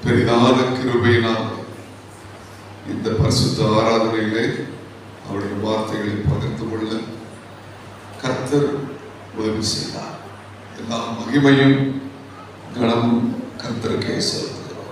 பெரிதான கிருபையினால் இந்த பரிசுத்த ஆராதனையிலே அவருடைய வார்த்தைகளை பகிர்ந்து கொள்ள கர்த்தர் உதவி செய்தார் எல்லா மகிமையும் கனமும் கர்த்தருக்கே செலுத்துகிறோம்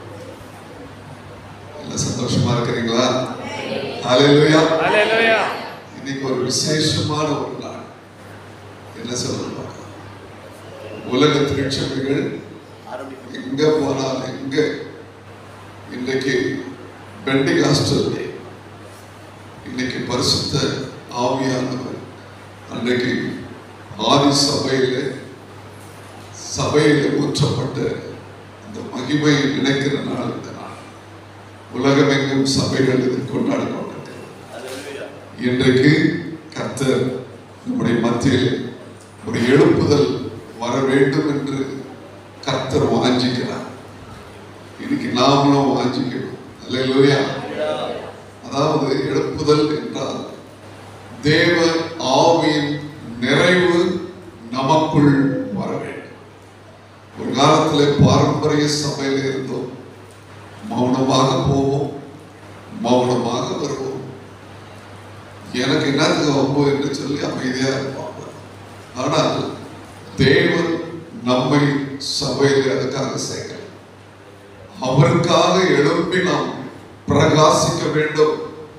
எல்லாம் சந்தோஷமா இருக்கிறீங்களா ஹalleluya ஹalleluya இன்னைக்கு ஒரு விசேஷமான ஒரு நாள் என்ன சொல்லுங்க பார்க்கலாம். உலக திருச்சபைகள் எங்க போனாலும் எங்க இன்னைக்கு பெண்டிகாஸ்டல் டே இன்னைக்கு பரிசுத்த ஆவியானவர் அன்றைக்கு ஆதி சபையில சபையில ஊற்றப்பட்ட அந்த மகிமையை நினைக்கிற நாள் இந்த நாள் உலகமெங்கும் சபைகள் இது கொண்டாடப்பட்டது இன்றைக்கு கர்த்தர் நம்முடைய மத்தியில் ஒரு எழுப்புதல் வர வேண்டும் என்று கர்த்தர் வாஞ்சிக்கிறார் இன்னைக்கு நாமளும் வாஞ்சிக்கணும் அல்லேலூயா அதாவது எழுப்புதல் என்றால் தேவ ஆவியின் நிறைவு நமக்குள் வர வேண்டும் ஒரு காலத்துல பாரம்பரிய சபையில இருந்தோம் மௌனமாக போவோம் மௌனமாக வருவோம் எனக்கு என்னத்துக்கு வம்பு என்று சொல்லி அமைதியா இருப்பாங்க ஆனால் தேவன் நம்மை சபையில் அதுக்காக சேர்க்கல அவருக்காக எழுப்பி நாம் பிரகாசிக்க வேண்டும்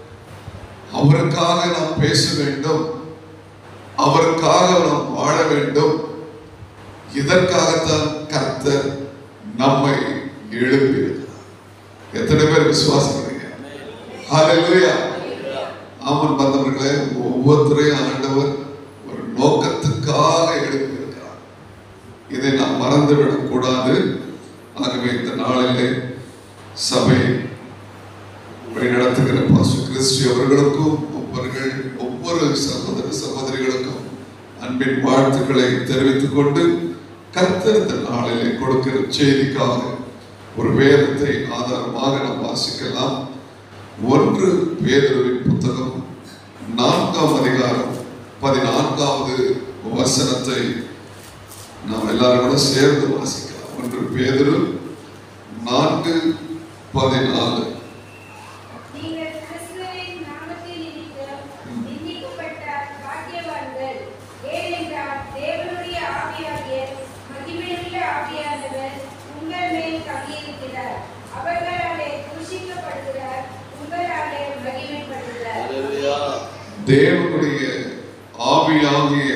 அவருக்காக நாம் பேச வேண்டும் அவருக்காக நாம் வாழ வேண்டும் இதற்காகத்தான் கர்த்தர் நம்மை எழுப்பியிருக்கிறார் எத்தனை பேர் விசுவாசிக்கிறீங்க ஹalleluya ஆமன் பந்தவர்களே ஒவ்வொருத்தரையும் ஆண்டவர் ஒரு நோக்கத்துக்காக எழுப்பியிருக்கிறார் இதை நாம் மறந்துவிடக் கூடாது ஆகவே இந்த நாளிலே சபை வழிநடத்துகிற பாஸ்டர் கிறிஸ்டி அவர்களுக்கும் ஒவ்வொருகள் ஒவ்வொரு சகோதர சகோதரிகளுக்கும் அன்பின் வாழ்த்துக்களை தெரிவித்துக் கொண்டு கர்த்தர் இந்த நாளிலே கொடுக்கிற செய்திக்காக ஒரு வேதத்தை ஆதாரமாக நாம் வாசிக்கலாம் ஒன்று பேதுருவின் புத்தகம் நான்காம் அதிகாரம் பதினான்காவது வசனத்தை நாம் எல்லாரும் கூட சேர்ந்து வாசிக்கலாம் ஒன்று பேதுரு நான்கு பதினாலு நீங்கள் கிறிஸ்துவின் நாமத்தில் நிமித்தம் நிந்திக்கப்பட்ட பாக்கியவான்கள் ஏனென்றால் தேவனுடைய ஆவியாகிய மகிமையுள்ள ஆவியானவர் உங்கள் மேல் தங்கியிருக்கிறார் அவர்களாலே தூஷிக்கப்படுகிறார் உங்களாலே மகிமைப்படுகிறார் தேவனுடைய ஆவியாகிய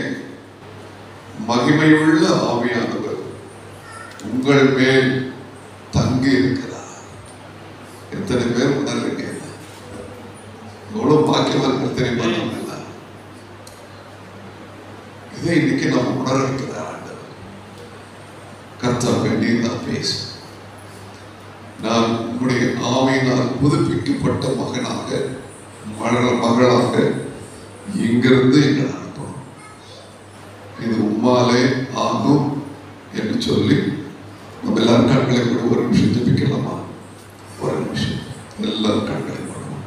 மகிமையுள்ள ஆவியானவர் உங்கள் மேல் தங்கி இருக்கிறார் எத்தனை பேர் உணர்றீங்க எவ்வளவு பாக்கியவான்கள் தெரியுமா நம்ம எல்லாம்? இதை இன்னைக்கு நாம் உணர இருக்கிறார் ஆண்டவர் கர்த்தாவே நீர் தான் பேசு நான் உன்னுடைய ஆவியினால் புதுப்பிக்கப்பட்ட மகனாக மகள மகளாக இங்கிருந்து எங்களை அனுப்பணும் இது உம்மாலே ஆகும் என்று சொல்லி நம்ம எல்லாரும் கண்களை கூட ஒரு நிமிஷம் ஜபிக்கலாமா ஒரு நிமிஷம் எல்லாரும் கண்களை மூடணும்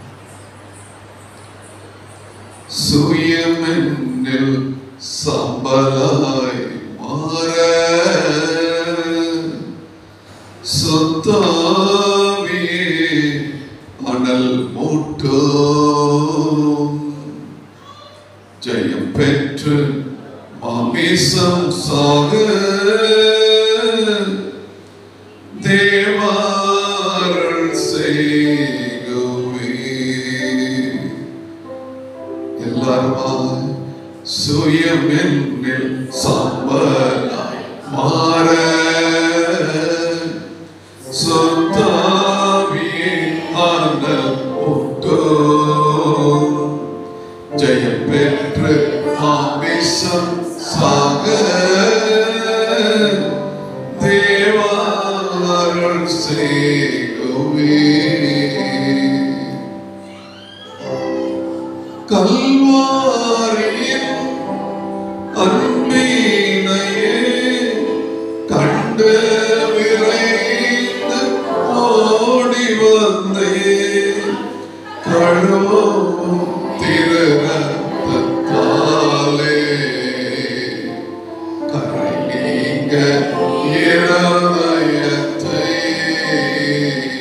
சுயமென்னில் சம்பலாய் மாற சொத்தாவே அனல் மூட்டும் ஜெயம் பெற்று மாமிசம் சாக தேவாரல் செய்குவே எல்லாருமாய் சுயமென்னில் சம்பலாய் மாற சொத்தாவியே ஆனல் உட்டோ ஜெயம் பெற்று ஆமிசம் சாக தேவாரல் செய்குவே கல்வாரியின் அன்பினையே கண்டு விரைந்து ஓடி வந்தே கழுவும் திருநத்தாலே கரை நீங்க இருதயத்தை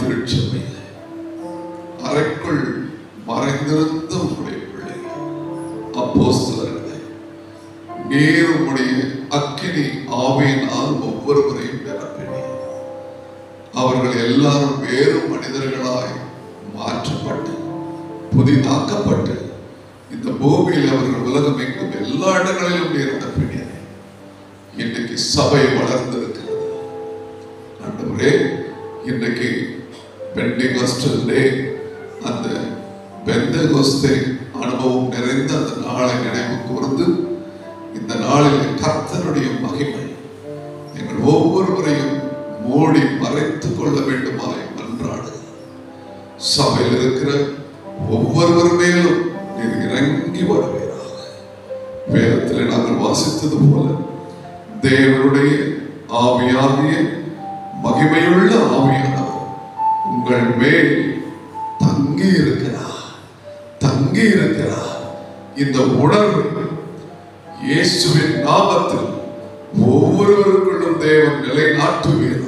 திருச்சபையில் அறைக்குள் மறைந்திருந்த உங்களுடைய பிள்ளைகள் அப்போஸ்தலர்களை நீர் உம்முடைய அக்கினி ஆவியினால் ஒவ்வொருவரையும் நிரப்பினீர் அவர்கள் எல்லாரும் வேறு மனிதர்களாய் மாற்றப்பட்டு புதிதாக்கப்பட்டு இந்த பூமியில் அவர்கள் உலகம் எங்கும் எல்லா இடங்களிலும் நீர் நிரப்பினீர் இன்னைக்கு சபை வளர்ந்திருக்கிறது ஆண்டவரே இன்னைக்கு பெண்டிகோஸ்டல் டே அந்த பெந்தகோஸ்தே அனுபவம் நிறைந்த அந்த நாளை நினைவு கூர்ந்து இந்த நாளில் கர்த்தருடைய மகிமை எங்கள் ஒவ்வொருவரையும் மூடி மறைத்துக் கொள்ள வேண்டுமாய் மன்றாடு சபையில் இருக்கிற ஒவ்வொருவர் மேலும் நீர் இறங்கி வருவீராக வேதத்தில் நாங்கள் வாசித்தது போல தேவனுடைய ஆவியாகிய மகிமையுள்ள ஆவியானவர் உங்கள் மேல் தங்கி இருக்கிறார் தங்கி இருக்கிறார் இந்த உணர்வு இயேசுவின் நாமத்தில் ஒவ்வொருவருக்குள்ளும் தேவன் நிலைநாட்டுவீராக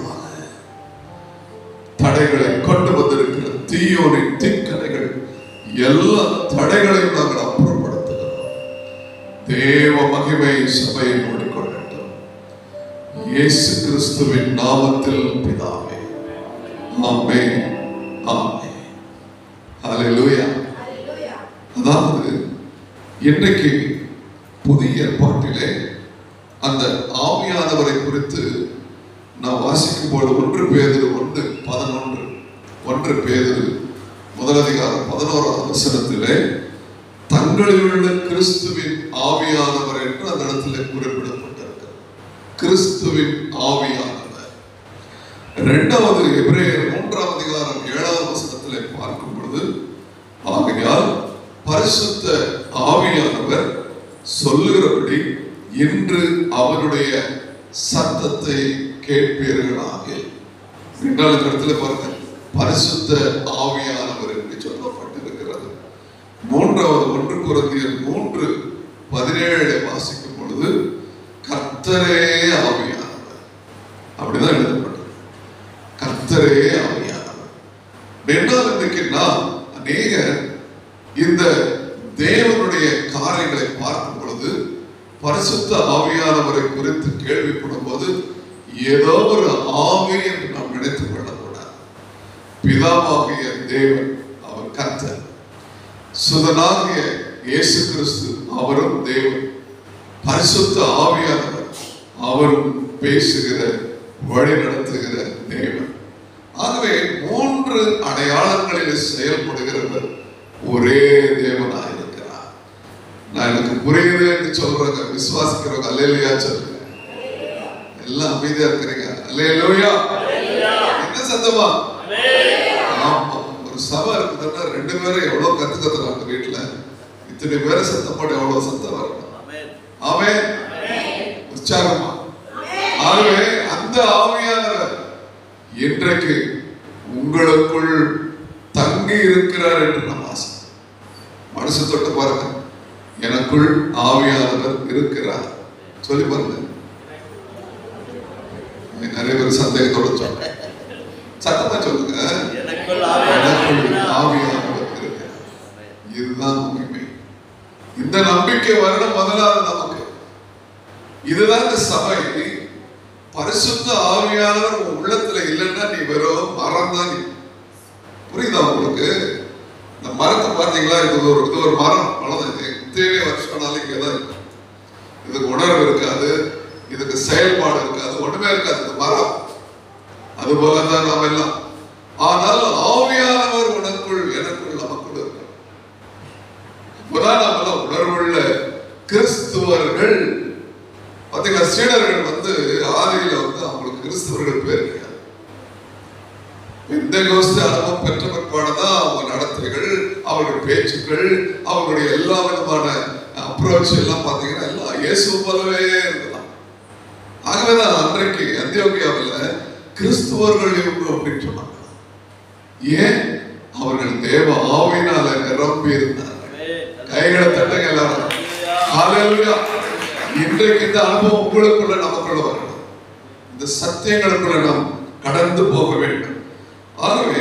தடைகளை கொண்டு வந்திருக்கிற தீயோனின் திக்கடைகள் எல்லா தடைகளையும் நாங்கள் அப்புறப்படுத்துகிறோம் தேவ மகிமை சபையை மூடிக்கொள்ளட்டும் இயேசு கிறிஸ்துவின் நாமத்தில் பிதாவே ஆமே ஆமே ஹalleluya Hallelujah. அதாவது இன்றைக்கு புதிய ஏற்பாட்டிலே அந்த ஆவியானவரை குறித்து நான் வாசிக்கும் போது ஒன்று பேதிரு ஒன்று பதினொன்று ஒன்று பேதிரு முதலதிகாரம் பதினோராம் வசனத்திலே தங்களில் உள்ள கிறிஸ்துவின் ஆவியானவர் என்று அந்த இடத்துல குறிப்பிடப்பட்டிருக்கிறது கிறிஸ்துவின் ஆவியானவர் இரண்டாவது எபிரேயர் மூன்றாம் அதிகாரம் ஏழாவது வசனத்திலே பார்க்கும் பொழுது ஆகையால் பரிசுத்த ஆவியானவர் சொல்லுகிறபடி இன்று அவருடைய சத்தத்தை கேட்பீர்களாக இரண்டாவது இடத்துல பாருங்க பரிசுத்த ஆவியானவர் என்று சொல்லப்பட்டிருக்கிறது மூன்றாவது ஒன்று குருந்தியர் மூன்று பதினேழு வாசிக்கும் பொழுது கர்த்தரே ஆவியானவர் அப்படிதான் எழுதப்பட்டது கர்த்தரே ஆவியானவர் என்றால் இன்றைக்கு நாம் அநேக இந்த தேவனுடைய காரியங்களை பார்க்கும் பொழுது பரிசுத்த ஆவியானவரை குறித்து கேள்விப்படும் போது ஏதோ ஒரு ஆவி என்று நாம் நினைத்துக் கொள்ளக்கூடாது பிதாவாகிய தேவன் அவர் கர்த்தர் சுதனாகிய இயேசு கிறிஸ்து அவரும் தேவன் பரிசுத்த ஆவியானவர் அவரும் பேசுகிற வழி நடத்துகிற தேவன் ஆகவே மூன்று அடையாளங்களில் செயல்படுகிறவர் ஒரே தேவனாக இருக்கிறார் நான் எனக்கு புரியுது என்று சொல்றவங்க விசுவாசிக்கிறவங்க அல்லையா சொல்லுங்க எல்லாம் அமைதியா இருக்கிறீங்க அல்லையா என்ன சத்தமா ஆமா ஒரு சபை இருக்குதுன்னா ரெண்டு பேரும் எவ்வளவு கத்து கத்துறாங்க வீட்டுல இத்தனை பேரை சத்தம் போட எவ்வளவு சத்தம் வரணும் ஆமே உற்சாகமா ஆகவே அந்த ஆவியானவர் இன்றைக்கு உங்களுக்குள் தங்கி இருக்கிறார் என்று நாம் ஆசை மனசு தொட்டு பாருங்க எனக்குள் ஆவியானவர் இருக்கிறார் சொல்லி பாருங்க நிறைய பேர் சந்தேகத்தோட சொல்றேன் சத்தமா சொல்லுங்க எனக்குள் எனக்குள் ஆவியானவர் ஆவியானவர் இருக்கிறார் இதுதான் உண்மை இந்த நம்பிக்கை வரணும் முதலாவது நமக்கு இதுதான் இந்த சபை பரிசுத்த ஆவியானவர் உன் உள்ளத்துல இல்லைன்னா நீ வெறும் மரம் தான் நீ புரியுதா உங்களுக்கு இந்த மரத்தை பார்த்தீங்களா இது ஒரு இது ஒரு மரம் வளர்ந்து எத்தனை வருஷம்னாலும் இங்கே தான் இருக்கும் இதுக்கு உணர்வு இருக்காது இதுக்கு செயல்பாடு இருக்காது ஒண்ணுமே இருக்காது இந்த மரம் அது போலதான் நாம் எல்லாம் ஆனால் ஆவியானவர் உனக்குள் எனக்குள் நமக்குள் இருக்கார் அப்பதான் நாமெல்லாம் உணர்வுள்ள கிறிஸ்துவர்கள் பாத்தீங்களா சீடர்கள் வந்து ஆதியில வந்து அவங்களுக்கு கிறிஸ்துவர்கள் பேர் கிடையாது எந்த கோஸ்து அனுபவம் பெற்ற பிற்பாடுதான் அவங்க நடத்தைகள் அவருடைய பேச்சுக்கள் அவங்களுடைய எல்லா விதமான அப்ரோச் எல்லாம் பாத்தீங்கன்னா எல்லாம் இயேசு போலவே இருந்தலாம் ஆகவேதான் அன்றைக்கு அந்தியோகியாவில் கிறிஸ்துவர்கள் இவங்க அப்படின்னு சொன்னாங்க ஏன் அவர்கள் தேவ ஆவினால நிரம்பி இருந்தார்கள் கைகளை தட்டுங்க எல்லாரும் ஹalleluya இன்றைக்கு இந்த அனுபவம் உங்களுக்குள்ள நமக்குள்ள வரணும் இந்த சத்தியங்களுக்குள்ள நாம் கடந்து போக வேண்டும் ஆகவே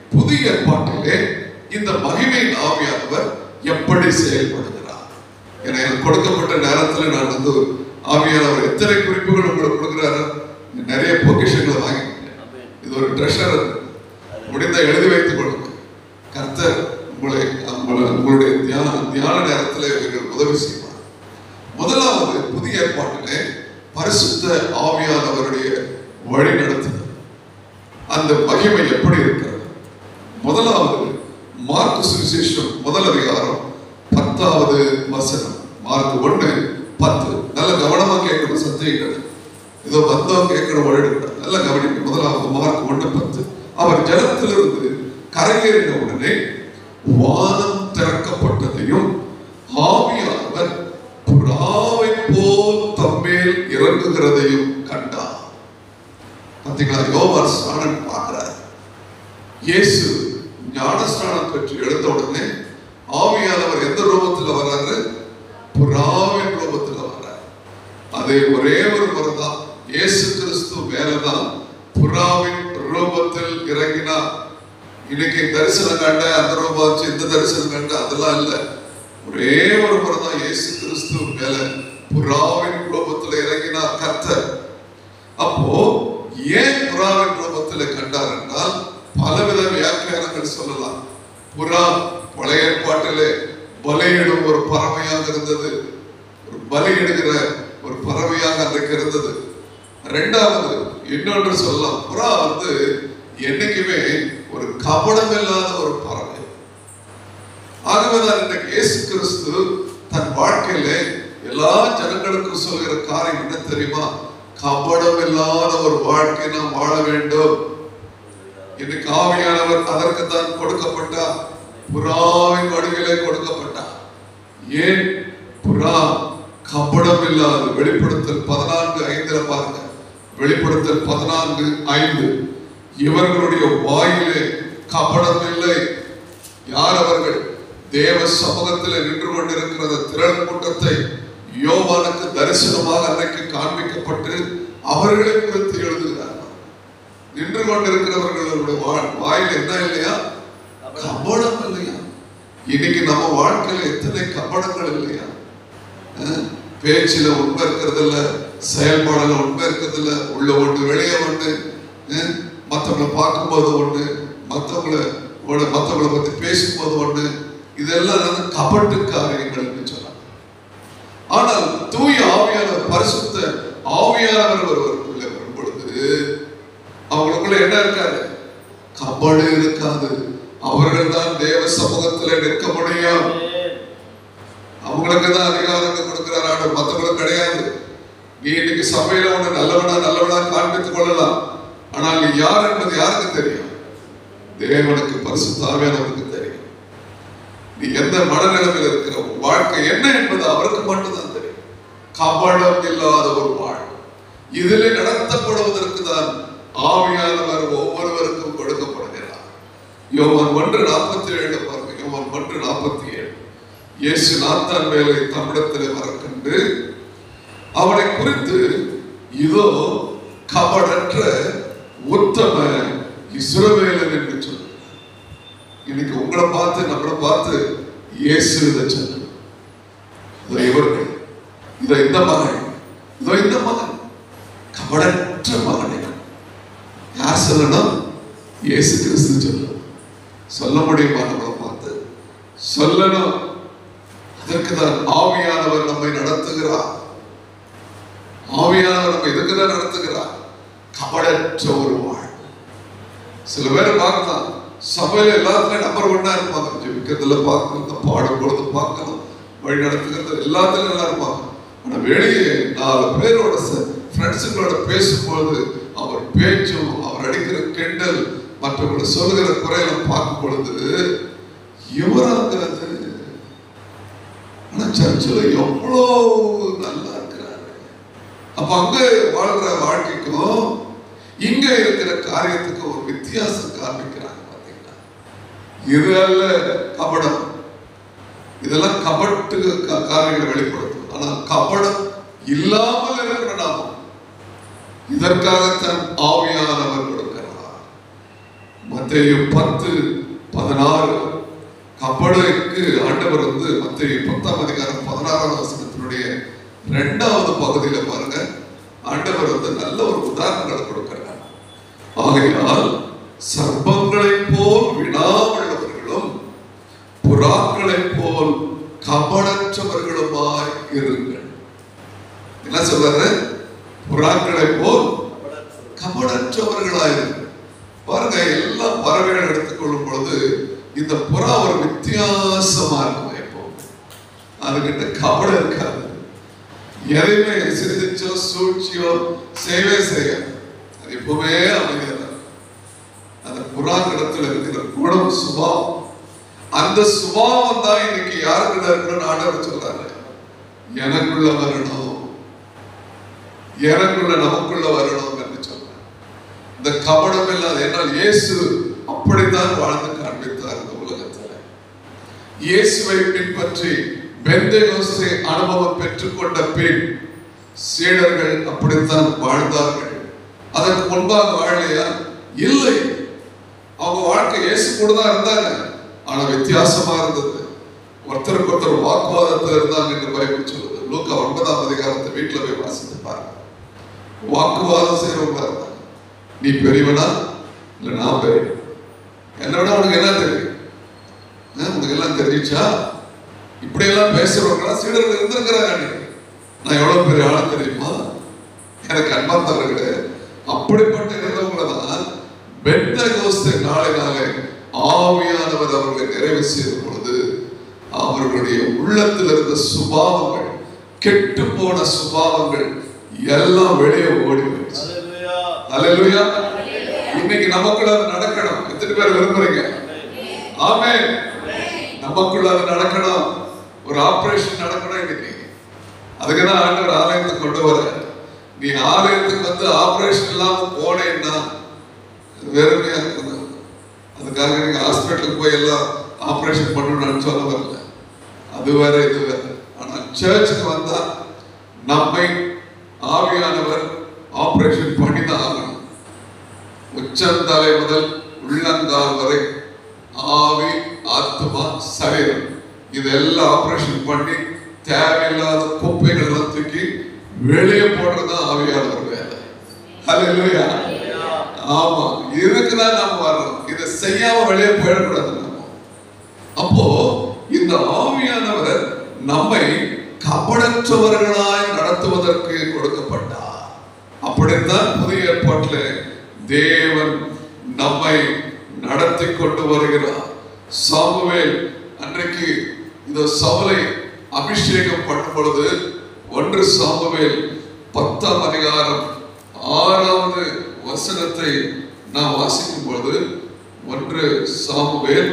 புதிய ஏற்பாட்டிலே இந்த மகிமையின் ஆவியானவர் எப்படி செயல்படுகிறார் என எனக்கு கொடுக்கப்பட்ட நேரத்தில் நான் வந்து ஆவியானவர் எத்தனை குறிப்புகள் உங்களுக்கு கொடுக்குறாரு நிறைய பொக்கிஷங்களை வாங்கிக்கிட்டேன் இது ஒரு ட்ரெஷர் முடிந்த எழுதி வைத்துக் கொள்ளுங்கள் கர்த்தர் உங்களை உங்களை- உங்களுடைய தியான தியான நேரத்தில் இவர்கள் உதவி செய்வார் முதலாவது புதிய ஏற்பாட்டிலே பரிசுத்த ஆவியானவருடைய வழி நடத்துதல் அந்த மகிமை எப்படி இருக்கிறது முதலாவது மார்க்கு சுவிசேஷம் முதல் அதிகாரம் பத்தாவது வசனம் மார்க் ஒண்ணு பத்து நல்ல கவனமா கேட்கணும் சத்தியங்கள் ஏதோ வந்தோம் கேட்கணும் வழிவிட நல்ல கவனிக்க முதலாவது மார்க் ஒண்ணு பத்து அவர் ஜலத்திலிருந்து கரையேறின உடனே வானம் திறக்கப்பட்டதையும் ஆவியானவர் புறாவை போல் தம்மேல் இறங்குகிறதையும் கண்டார் பார்த்தீங்களா யோவான் ஸ்நானம் பார்க்கிறார் இயேசு ஞானஸ்நானம் பெற்று எடுத்த உடனே ஆவியானவர் எந்த ரூபத்தில் வர்றாரு புறாவின் ரூபத்தில் வர்றார் அது ஒரே ஒரு முறை தான் இயேசு கிறிஸ்து மேலதான் புறாவின் ரூபத்தில் இறங்கினார் இன்னைக்கு தரிசனம் கண்ட அந்த ரூபம் வச்சு இந்த தரிசனம் கண்ட அதெல்லாம் இல்லை ஒரே ஒரு முறை தான் இயேசு கிறிஸ்து மேல புறாவின் ரூபத்தில் இறங்கினார் கர்த்தர் அப்போ ஏன் புறாவின் ரூபத்தில் கண்டார் என்றால் பலவித வியாக்கியானங்கள் சொல்லலாம் புறா பழைய ஏற்பாட்டிலே பலியிடும் ஒரு பறவையாக இருந்தது ஒரு பலியிடுகிற ஒரு பறவையாக அன்றைக்கு இருந்தது ரெண்டாவது இன்னொன்று சொல்லலாம் புறா வந்து என்னைக்குமே ஒரு கபடம் இல்லாத ஒரு பறவை ஆகவேதான் இன்றைக்கு இயேசு கிறிஸ்து தன் வாழ்க்கையில எல்லா ஜனங்களுக்கும் சொல்கிற காரியம் என்ன தெரியுமா கபடம் இல்லாத ஒரு வாழ்க்கை நாம் வாழ வேண்டும் இன்னைக்கு ஆவியானவர் அதற்கு தான் கொடுக்கப்பட்டார் புறாவின் வடிவிலே கொடுக்கப்பட்டார் ஏன் புறா கபடம் இல்லாத வெளிப்படுத்தல் பதினான்கு ஐந்துல பாருங்க வெளிப்படுத்தல் பதினான்கு ஐந்து இவர்களுடைய வாயிலே கபடம் இல்லை யார் அவர்கள் தேவ சமூகத்தில் நின்று கொண்டிருக்கிற அந்த திரள் கூட்டத்தை யோவானுக்கு தரிசனமாக அன்னைக்கு காண்பிக்கப்பட்டு அவர்களை குறித்து எழுதுகிறார் நின்று கொண்டிருக்கிறவர்களுடைய வா- வாயில் என்ன இல்லையா கபடம் இல்லையா இன்னைக்கு நம்ம வாழ்க்கையில எத்தனை கபடங்கள் இல்லையா அஹ், பேச்சுல உண்மை இருக்கிறது இல்ல செயல்பாடுல உண்மை இருக்கிறது இல்ல உள்ள ஒண்ணு வெளியே ஒண்ணு அஹ், மத்தவங்களை பார்க்கும்போது ஒண்ணு மத்தவங்களை உட- மத்தவங்களை பத்தி பேசும்போது ஒண்ணு இதெல்லாம் வந்து கபட்டு காரியங்கள்னு சொல்லலாம் ஆனால் தூய ஆவியானவர் பரிசுத்த ஆவியானவர் ஒருவருக்குள்ளே வரும் பொழுது அவங்களுக்குள்ள என்ன இருக்காது கபடு இருக்காது அவர்கள் தான் தேவ சமூகத்துல நிற்க முடியும் அவங்களுக்கு தான் அதிகாரங்கள் கொடுக்கிறார் ஆண்டு மற்றவங்களுக்கு கிடையாது நீ இன்னைக்கு சபையில ஒண்ணு நல்லவனா நல்லவனா காண்பித்துக் கொள்ளலாம் ஆனால் நீ யார் என்பது யாருக்கு தெரியும் தேவனுக்கு பரிசுத்தாவியானவருக்கு தெரியும் நீ எந்த மனநிலைமையில் இருக்கிற உன் வாழ்க்கை என்ன என்பது அவருக்கு மட்டும்தான் தெரியும் கபடம் இல்லாத ஒரு வாழ்க்கை இதில் நடத்தப்படுவதற்கு தான் ஆவியானவர் ஒவ்வொருவருக்கும் கொடுக்கப்படுகிறார் யோவான் ஒன்று நாற்பத்தி ஏழு பாருங்க யோவான் ஒன்று நாற்பத்தி ஏழு இயேசு நாத்தான் வேலை தமிழத்தில் வர கண்டு அவனை குறித்து இதோ கபடற்ற உத்தம இஸ்ரவேலன் என்று சொல்லு இன்னைக்கு உங்களை பார்த்து நம்மளை பார்த்து இயேசு இதை சொல்லு இதோ இவர்கள் இதோ இந்த மகன் இதோ இந்த மகன் கபடற்ற மகனை யார் சொல்லணும் இயேசு கிறிஸ்து சொல்லணும் சொல்ல முடியுமா நம்மளை பார்த்து சொல்லணும் அதற்கு தான் ஆவியானவர் நம்மை நடத்துகிறார் ஆவியானவர் நம்ம இதுக்கு தான் நடத்துகிறார் கபடற்ற ஒரு வாழ் சில பேர் பார்க்கலாம் சபையில எல்லாத்துலயும் நம்பர் ஒன்னா இருப்பாங்க ஜெபிக்கிறதுல பார்க்கலாம் பாடும் பொழுது பார்க்கலாம் வழி நடத்துகிறது எல்லாத்துலயும் நல்லா இருப்பாங்க ஆனா வெளியே நாலு பேரோட ஃப்ரெண்ட்ஸுங்களோட பேசும்போது அவர் பேச்சும் அவர் அடிக்கிற கிண்டல் மற்றவங்களை சொல்லுகிற குறையெல்லாம் பார்க்கும் பொழுது இவராங்கிறது ஆனா சர்ச்சில் எவ்வளோ நல்லா இருக்கிறாரு அப்ப அங்க வாழ்ற வாழ்க்கைக்கும் இங்க இருக்கிற காரியத்துக்கும் ஒரு வித்தியாசம் காண்பிக்கிறாங்க பாத்தீங்களா இது அல்ல கபடம் இதெல்லாம் கபட்டு கா- காரியங்களை வெளிப்படுத்தும் ஆனா கபடம் இல்லாமல் இருக்கிற நாமம் இதற்காகத்தான் ஆவியானவர் கொடுக்கிறார் மற்ற மத்தேயு பத்து பதினாறு கபடுக்கு ஆண்டவர் வந்து மத்தேயு பத்தாம் அதிகாரம் பதினாறாம் வசனத்தினுடைய இரண்டாவது பகுதியில பாருங்க ஆண்டவர் வந்து நல்ல ஒரு உதாரணங்களை கொடுக்கிறார் ஆகையால் சர்ப்பங்களைப் போல் வினாவுள்ளவர்களும் புறாக்களைப் போல் கபடற்றவர்களுமாய் இருங்கள் என்ன சொல்றாரு புறாக்களைப் போல் கபடற்றவர்களாய் இருங்கள் பாருங்க எல்லா பறவைகள் எடுத்துக்கொள்ளும் பொழுது இந்த புறா ஒரு வித்தியாசமா இருக்கும் எப்பவுமே அதுகிட்ட கபடம் இருக்காது எதையுமே சிந்திச்சோ சூழ்ச்சியோ செய்யவே செய்யாது அது எப்பவுமே அமைதியா தான் இருக்கும். அந்த புறாக்கிடத்துல இருக்கிற குணம் சுபாவம் அந்த சுபாவம் தான் இன்னைக்கு யாருக்குள்ள இருக்கணும்னு ஆண்டவர் சொல்றாரு எனக்குள்ள வரணும் எனக்குள்ள நமக்குள்ள வரணும் என்று சொல்றார் இந்த கபடம் இல்லாத என்னால் இயேசு அப்படித்தான் வாழ்ந்து காண்பித்தார் இந்த உலகத்துல இயேசுவை பின்பற்றி பெந்தேகோஸ்தே அனுபவம் பெற்றுக்கொண்ட பின் சீடர்கள் அப்படித்தான் வாழ்ந்தார்கள் அதற்கு முன்பாக வாழலையா இல்லை அவங்க வாழ்க்கை இயேசு கூட தான் இருந்தாங்க ஆனா வித்தியாசமா இருந்தது ஒருத்தருக்கு ஒருத்தர் வாக்குவாதத்தில் இருந்தாங்க என்று பைபிள் சொல்லுது லூக்கா ஒன்பதாம் அதிகாரத்தை வீட்டுல போய் வாசித்து பாருங்க வாக்குவாதம் செய்யறவங்களா இருந்தாங்க நீ பெரியவனா இல்ல நான் பெரியவன் என்னை விட உனக்கு என்ன தெரியும் ஆ, உனக்கு எல்லாம் தெரிஞ்சிச்சா இப்படியெல்லாம் பேசுறவங்களா சீடர்கள் இருந்திருக்கிறாங்க அன்னைக்கு. நான் எவ்வளவு பெரிய ஆளா தெரியுமா எனக்கு அன்பார்ந்தவர்களே அப்படிப்பட்ட இருந்தவங்கள தான் பெத்த கோஸ்து நாளினாலே ஆவியானவர் அவர்களை நிறைவு செய்த பொழுது அவர்களுடைய உள்ளத்தில் இருந்த சுபாவங்கள் கெட்டு போன சுபாவங்கள் எல்லாம் வெளியே ஓடி போயிடுச்சு Hallelujah. அல்லேலூயா இன்னைக்கு நமக்குள்ள அது நடக்கணும் எத்தனை பேர் விரும்புறீங்க ஆமென் நமக்குள்ள அது நடக்கணும் ஒரு ஆபரேஷன் நடக்கணும் இன்னைக்கு அதுக்கு தான் ஆண்டவர் ஆலயத்துக்கு கொண்டு வர நீ ஆலயத்துக்கு வந்து ஆபரேஷன் இல்லாம போனேன்னா வெறுமையா இருக்குது அதுக்காக நீங்க ஹாஸ்பிட்டலுக்கு போய் எல்லாம் ஆபரேஷன் பண்ணணும்னு சொல்ல வரல அது வேற இது வேற ஆனா சர்ச்சுக்கு வந்தா நம்மை ஆவியானவர் ஆபரேஷன் பண்ணி தான் ஆகணும் உச்சந்தலை முதல் உள்ளங்கால் வரை ஆவி ஆத்மா சரீரம் இதெல்லாம் ஆபரேஷன் பண்ணி தேவையில்லாத குப்பைகள் எல்லாம் தூக்கி வெளியே போடுறதுதான் ஆவியானவர் வேலை ஹalleluya ஆமா இதுக்கு தான் நாம வர்றோம் இதை செய்யாம வெளியே போயிடக்கூடாது நம்ம அப்போ இந்த ஆவியானவர் நம்மை கபடற்றவர்களாய் நடத்துவதற்கு கொடுக்கப்பட்டார் அப்படித்தான் புதிய ஏற்பாட்டில் தேவன் நம்மை நடத்தி கொண்டு வருகிறார் சாமுவேல் அன்றைக்கு இந்த சவுலை அபிஷேகம் பண்ணும் பொழுது ஒன்று சாமுவேல் பத்தாம் அதிகாரம் ஆறாவது வசனத்தை நாம் வாசிக்கும் பொழுது ஒன்று சாமுவேல்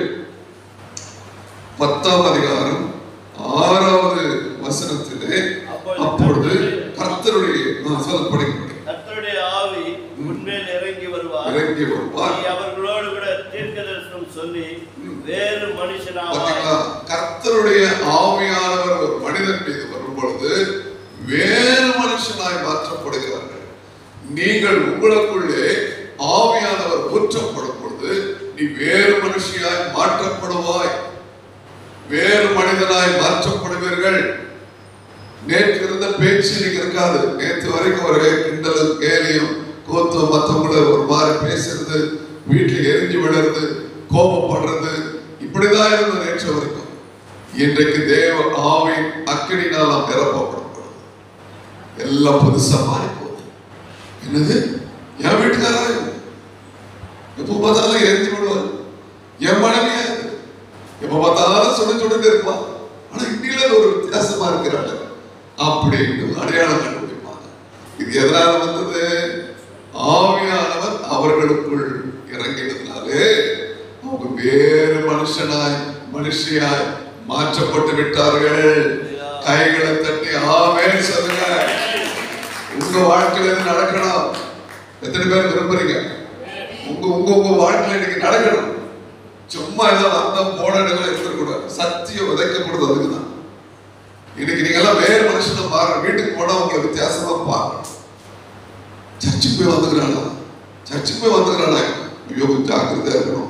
பத்தாம் அதிகாரம் ஆறாவது வசனத்திலே அப்பொழுது கர்த்தருடைய நான் சொல்ல படிக்க முடியும் கர்த்தருடைய ஆவி உன்மேல் இறங்கி வருவார் இறங்கி வருவார் நீ அவர்களோடு கூட தீர்க்க தரிசனம் சொல்லி வேறு மனுஷனாவாய் பாத்தீங்களா கர்த்தருடைய ஆவியானவர் ஒரு மனிதன் மீது வரும் பொழுது வேறு மனுஷனாய் மாற்றப்படுகிறார்கள் நீங்கள் உங்களுக்குள்ளே ஆவியானவர் ஊற்றப்படும் பொழுது நீ வேறு மனுஷியாய் மாற்றப்படுவாய் வேறு மனிதனாய் மாற்றப்படுவீர்கள் நேற்று இருந்த பேச்சு இன்னைக்கு இருக்காது நேற்று வரைக்கும் ஒரே கிண்டலும் கேலியும் கோத்தும் மற்றவங்கள ஒரு மாதிரி பேசுறது வீட்டில் எரிஞ்சு விடுறது கோபப்படுறது இப்படிதான் இருந்தது நேற்று வரைக்கும் இன்றைக்கு தேவ ஆவின் அக்கினினால் நாம் நிரப்பப்படும் பொழுது எல்லாம் புதுசா மாறி போகுது என்னது என் வீட்டுக்காரா எப்போ பார்த்தாலும் எரிஞ்சு விடுவார் என் மனைவியா இது. எப்ப பார்த்தாலும் சுடு சுடுன்னு இருப்பான் ஆனா இன்னில ஒரு வித்தியாசமா இருக்கிறாங்க அப்படின்னு அடையாளம் கண்டுபிடிப்பாங்க இது எதனால வந்தது ஆவியானவர் அவர்களுக்குள் இறங்கினதுனாலே அவங்க வேறு மனுஷனாய் மனுஷியாய் மாற்றப்பட்டு விட்டார்கள் கைகளை தட்டி ஆமென் சொல்லுங்க உங்க வாழ்க்கையில இது நடக்கணும் எத்தனை பேர் விரும்புறீங்க உங்க உங்க உங்க வாழ்க்கையில இன்னைக்கு நடக்கணும் சும்மா ஏதோ வந்தோம் போன இடத்துல இருக்கக்கூடாது சத்தியம் விதைக்கப்படுது அதுக்கு தான் இன்னைக்கு நீங்க எல்லாம் வேறு மனுஷனை பாருங்க வீட்டுக்கு போனா உங்களை வித்தியாசமா பார்க்கணும் சர்ச்சுக்கு போய் வந்துக்கிறானா சர்ச்சுக்கு போய் வந்துக்கிறானா ஐயோ கொஞ்சம் ஜாக்கிரதையா இருக்கணும்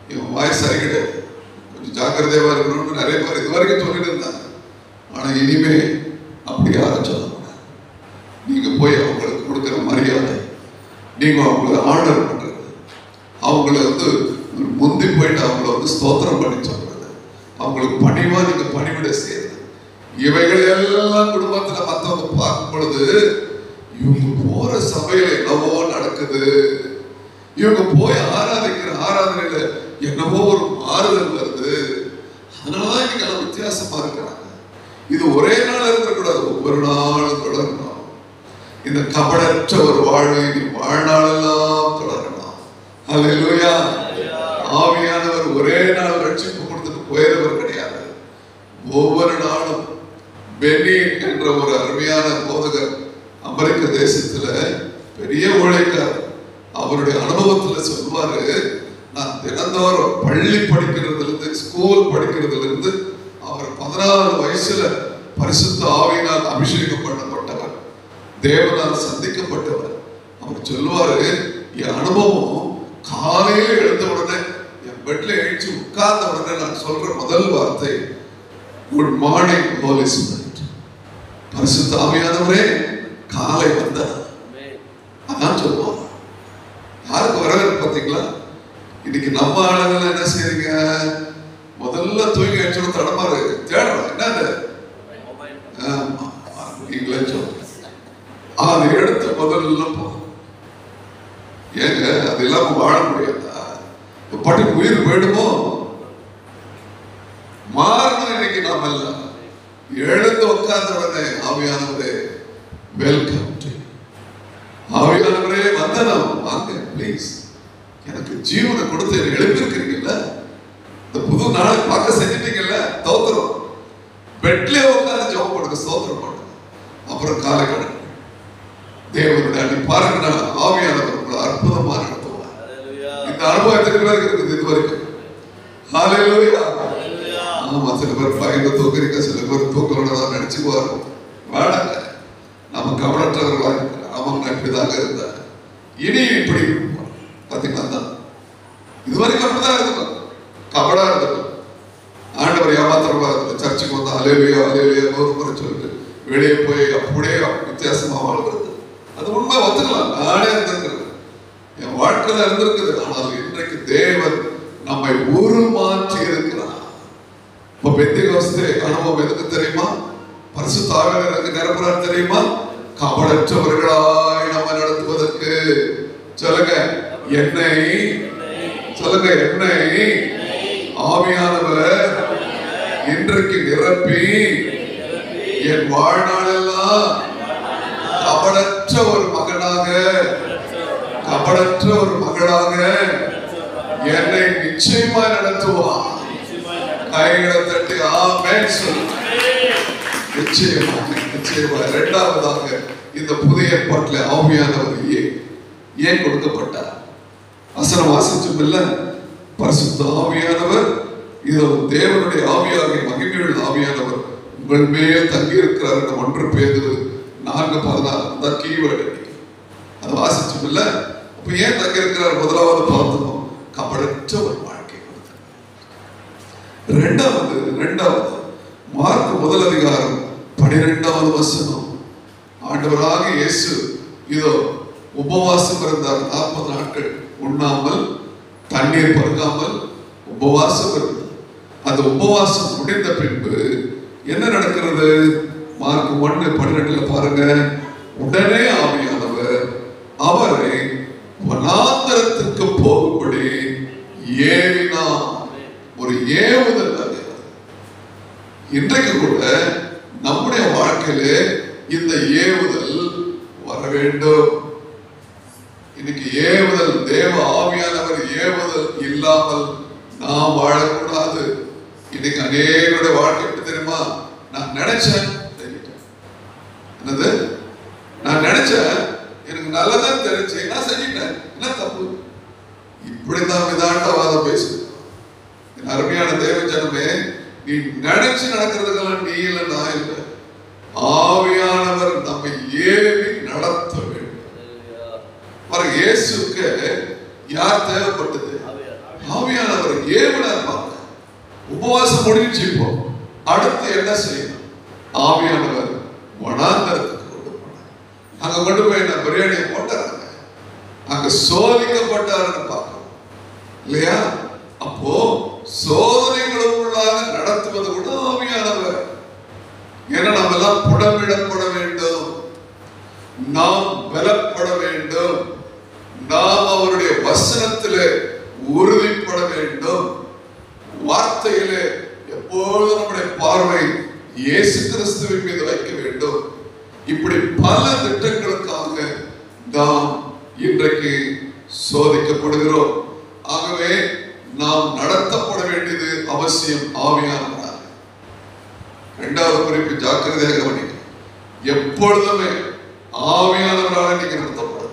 இவன் வாய் சரி கிடையாது கொஞ்சம் ஜாக்கிரதையா இருக்கணும்னு நிறைய பேர் இது வரைக்கும் சொல்லிட்டு இருந்தாங்க ஆனா இனிமே அப்படி யாரும் சொல்ல மாட்டாங்க நீங்க போய் அவங்களுக்கு கொடுக்குற மரியாதை நீங்க அவங்களை ஆர்டர் பண்றது அவங்கள வந்து முந்தி போயிட்டு அவங்கள வந்து ஸ்தோத்திரம் பண்ணி சொல்றது அவங்களுக்கு பணிவா நீங்க பணிவிட செய்யறது இவைகள் எல்லாம் குடும்பத்துல மத்தவங்க பார்க்கும் பொழுது இவங்க போற சபையில என்னவோ நடக்குது இவங்க போய் ஆராதிக்கிற ஆராதனையில என்னவோ ஒரு மாறுதல் வருது அதனாலதான் இன்னைக்கு எல்லாம் வித்தியாசமா இருக்கிறாங்க இது ஒரே நாள் இருக்கக்கூடாது ஒவ்வொரு நாளும் தொடரணும் இந்த கபடற்ற ஒரு வாழ்வை நீ வாழ்நாளெல்லாம் தொடரணும் அல்லேலூயா ஆவியானவர் ஒரே நாள் ரட்சிப்பு கொடுத்துட்டு போயிடவர் கிடையாது ஒவ்வொரு நாளும் பென்னி என்ற ஒரு அருமையான போதகர் அமெரிக்க தேசத்துல பெரிய உழைக்கார் அவருடைய அனுபவத்துல சொல்லுவாரு நான் தினந்தோறும் பள்ளி படிக்கிறதுல இருந்து ஸ்கூல் படிக்கிறதுல இருந்து அவர் பதினாறு வயசுல பரிசுத்த ஆவியினால் அபிஷேகம் பண்ணப்பட்டவர் தேவனால் சந்திக்கப்பட்டவர் அவர் சொல்லுவாரு என் அனுபவம் காலையில எழுந்த உடனே என் பெட்ல எழுச்சி உட்கார்ந்த உடனே நான் சொல்ற முதல் வார்த்தை குட் மார்னிங் ஹோலி ஸ்பிரிட் பரிசுத்த ஆவியானவரே காலை வந்தார் அதான் சொல்லுவாங்க யாருக்கு வரவேற்பு பார்த்தீங்களா இன்னைக்கு நம்ம ஆளுங்க என்ன செய்றீங்க முதல்ல தூங்கி அடிச்சோட தடமாறு தேடணும் என்னது ஆமா, நீங்களே சொல்லுங்க அது எடுத்து முதல்ல போ ஏங்க அது இல்லாம வாழ முடியாதா பட்டு உயிர் போயிடுமோ மாறணும் இன்னைக்கு நாம எல்லாம் எழுந்து உட்கார்ந்த உடனே ஆவியானவரே வெல்கம் ஆவியானவரே வந்தனம் வாங்க ப்ளீஸ் எனக்கு ஜீவனை கொடுத்து என்னை எழுப்பியிருக்கிறீங்கல்ல இந்த புது நாளை பார்க்க செஞ்சிட்டீங்கல்ல தோத்திரம் பெட்லயே உட்கார்ந்து ஜெபம் பண்ணுங்க ஸ்தோத்திரம் பண்ணுங்க அப்புறம் காலை கடை தேவனுடைய அடி பாருங்க நான் ஆவியானவர் உங்களை அற்புதமா நடத்துவார் இந்த அனுபவம் எத்தனை பேருக்கு இருக்குது இது வரைக்கும் ஹalleluya ஆமா சில பேர் பயந்து தூக்குறீங்க சில பேர் தூக்கலோட தான் நினைச்சுக்குவாரு வேணாங்க நம்ம கவனற்றவர்களா இருக்கிறோம் ஆமாம் நான் இப்படிதாங்க இருந்தேன் இனியும் இப்படி இருப்போம். பாத்தீங்களா தான் இது வரைக்கும் அப்படிதான் இருந்தோம் கபடா இருந்தோம் ஆண்டவர் ஏமாத்திரமா இருந்தோம் சர்ச்சுக்கு வந்தா அலேலியா அலேலியா நூறு முறை சொல்லிட்டு வெளியே போய் அப்படியே வித்தியாசமா வாழ்றது அது உண்மை ஒத்துக்கலாம் நானே இருந்திருக்கிறது என் வாழ்க்கையில இருந்திருக்குது ஆனால் இன்றைக்கு தேவன் நம்மை உருமாற்றி இருக்கிறார் இப்ப பெந்தைகோஸ்தே அனுபவம் எதுக்கு தெரியுமா பரிசுத்தாவில எனக்கு நிரப்புறார் தெரியுமா கபடற்றவர்களாய் நம்ம நடத்துவதற்கு சொல்லுங்க என்னை சொல்லுங்க என்னை ஆவியானவர் இன்றைக்கு நிரப்பி என் வாழ்நாளெல்லாம் கபடற்ற ஒரு மகனாக கபடற்ற ஒரு மகளாக என்னை நிச்சயமா நடத்துவான் கைகளை தட்டி ஆமென் சொல்லு நிச்சயமாக நிச்சயமாக இரண்டாவதாக இந்த புதிய ஏற்பாட்டில் ஆவியானவர் ஏன் ஏன் கொடுக்கப்பட்டார் வசனம் வாசிச்சும் இல்ல பரிசுத்த ஆவியானவர் இது தேவனுடைய ஆவியாகிய மகிமையுள்ள ஆவியானவர் உங்கள் மேல் தங்கி இருக்கிறார் என்று ஒன்று பேதுரு நான்கு பதினாறு அந்த கீவேர்டு அதை வாசிச்சும் இல்ல அப்ப ஏன் தங்கி இருக்கிறார் முதலாவது பார்த்தோம் கபடற்ற ஒரு வாழ்க்கை கொடுத்தார் ரெண்டாவது ரெண்டாவது மார்க் முதல் அதிகாரம் பனிரெண்டாவது வசனம் ஆண்டவராக இயேசு இதோ உபவாசம் இருந்தார் நாற்பது நாட்கள் உண்ணாமல் தண்ணீர் பருகாமல் உபவாசம் இருந்தார் அந்த உபவாசம் முடிந்த பின்பு என்ன நடக்கிறது மார்க் ஒன்று பன்னிரெண்டுல பாருங்க உடனே ஆவியானவர் அவரை வனாந்தரத்துக்கு போகும்படி ஏவினார் ஒரு ஏவுதல் அது இன்றைக்கு கூட நம்முடைய வாழ்க்கையில இந்த ஏவுதல் வர வேண்டும் இன்னைக்கு ஏவுதல் தேவ ஆவியானவர் ஏவுதல் இல்லாமல் நாம் வாழக்கூடாது இன்னைக்கு அநேகருடைய வாழ்க்கை எப்படி தெரியுமா நான் நினைச்சேன் செஞ்சிட்டேன். என்னது நான் நினைச்சேன் எனக்கு நல்லதா தெரிஞ்சு நான் செஞ்சிட்டேன் என்ன தப்பு இப்படிதான் விதாண்டவாதம் பேசுது என் அருமையான தேவ ஜனமே நீ நினைச்சு நடக்கிறதுக்கெல்லாம் நீ இல்லை நான் இல்லை ஆவியானவர் நம்மை ஏவி நடத்த வேண்டும் பாருங்க இயேசுக்கு யார் தேவைப்பட்டது ஆவியானவர் ஏவினார் பாருங்க உபவாசம் முடிஞ்சு இப்போ அடுத்து என்ன செய்யணும் ஆவியானவர் வனாந்தரத்துக்கு கொண்டு போனார் அங்க கொண்டு போய் என்ன பிரியாணியை போட்டாருங்க அங்க சோதிக்கப்பட்டாருன்னு பார்க்கணும் இல்லையா அப்போ சோதனைகளுக்குள்ளாக நடத்துவது கூட ஆவியானவர் ஏன்னா நம்ம எல்லாம் புடமிடப்பட வேண்டும் நாம் பலப்பட வேண்டும் நாம் அவருடைய வசனத்திலே உறுதிப்பட வேண்டும் வார்த்தையிலே எப்பொழுதும் நம்முடைய பார்வை இயேசு கிறிஸ்துவின் மீது வைக்க வேண்டும் இப்படி பல திட்டங்களுக்காக நாம் இன்றைக்கு சோதிக்கப்படுகிறோம் ஆகவே நாம் நடத்தப்பட வேண்டியது அவசியம் ஆவியானவராக இரண்டாவது குறிப்பு ஜாக்கிரதையாக கவனிக்க எப்பொழுதுமே ஆவியானவராக நீங்க நடத்தப்படும்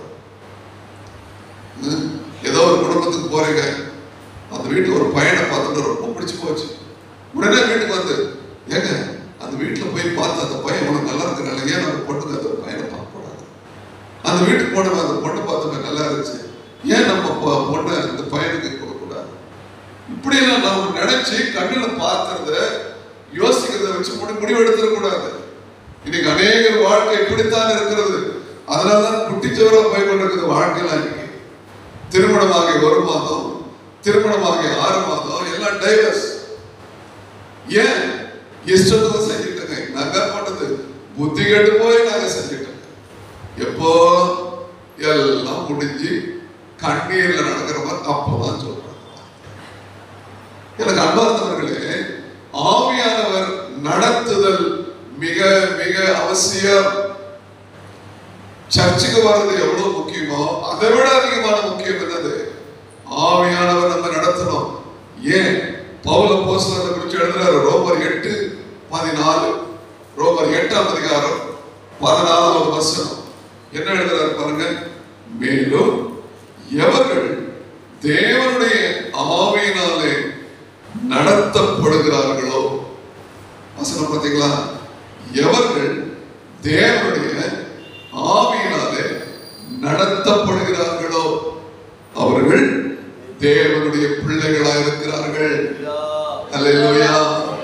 ம்? ஏதோ ஒரு குடும்பத்துக்கு போறீங்க அந்த வீட்டுக்கு ஒரு பையனை பார்த்துட்டு ரொம்ப பிடிச்சு போச்சு உடனே வீட்டுக்கு வந்து ஏங்க அந்த வீட்டுல போய் பார்த்து அந்த பையன் உனக்கு நல்லா இருக்கிறாங்க ஏன் அந்த பொண்ணுக்கு அந்த பையனை பார்க்க கூடாது அந்த வீட்டுக்கு போனவன் அந்த பொண்ணு பார்த்துமே நல்லா இருந்துச்சு ஏன் நம்ம பொ- பொண்ணை அந்த பையனுக்கு கொடுக்க கூடாது இப்படி எல்லாம் நாம நினைச்சு கண்ணுல பார்க்கறத யோசிக்கிறத வச்சு முடி முடிவு எடுத்துடக்கூடாது இன்னைக்கு அநேகர் வாழ்க்கை இப்படித்தான் இருக்கிறது அதனாலதான் குட்டிச்சோரா போய் கொண்டிருக்குது வாழ்க்கையில இன்னைக்கு திருமணமாகி ஒரு மாதம் திருமணமாகி ஆறு மாதம் எல்லாம் டைவர்ஸ் ஏன் இஷ்டத்துக்கு செஞ்சுட்டேங்க நாங்க பண்ணது புத்தி கெட்டு போய் நாங்க செஞ்சுட்டோம் எப்போ எல்லாம் முடிஞ்சு கண்ணீர்ல நடக்கிற மாதிரி அப்பதான் சொல்றாங்க எனக்கு அன்பார்ந்தவர்களே ஆவியானவர் நடத்துதல் மிக மிக அவசியம் சர்ச்சுக்கு வர்றது எவ்வளவு முக்கியமோ அதை விட அதிகமான முக்கியம் என்னது ஆவியானவர் நம்ம நடத்தணும் ஏன் பவுல போஸ்தலத்தை குறித்து எழுதுறாரு ரோமர் எட்டு பதினாலு ரோமர் எட்டாம் அதிகாரம் பதினாலாவது வசனம் என்ன எழுதுறாரு பாருங்க மேலும் எவர்கள் தேவனுடைய ஆவியினாலே நடத்தப்படுகிறார்களோ வசனம் பார்த்தீங்களா எவர்கள் தேவனுடைய ஆவியினாலே நடத்தப்படுகிறார்களோ அவர்கள் தேவனுடைய பிள்ளைகளாக இருக்கிறார்கள் அல்லேலூயா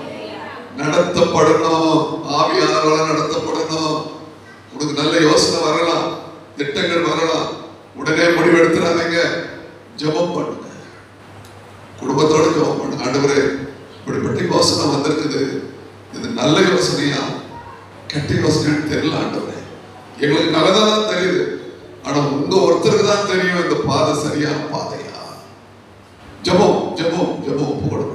நடத்தப்படணும் ஆவியானவர்களால் நடத்தப்படணும் உனக்கு நல்ல யோசனை வரலாம் திட்டங்கள் வரலாம் உடனே முடிவெடுத்துறாதீங்க ஜெபம் பண்ணுங்க குடும்பத்தோட ஜெபம் பண்ணுங்க ஆண்டவரே இப்படிப்பட்ட யோசனை வந்திருக்குது இது நல்ல யோசனையா கெட்ட யோசனைன்னு தெரியல ஆண்டவரே எங்களுக்கு நல்லதா தான் தெரியுது ஆனா உங்க ஒருத்தருக்கு தான் தெரியும் இந்த பாதை சரியான பாதையா ஜெபம் ஜெபம் ஜெபம் ஒப்பு கொடுக்கணும்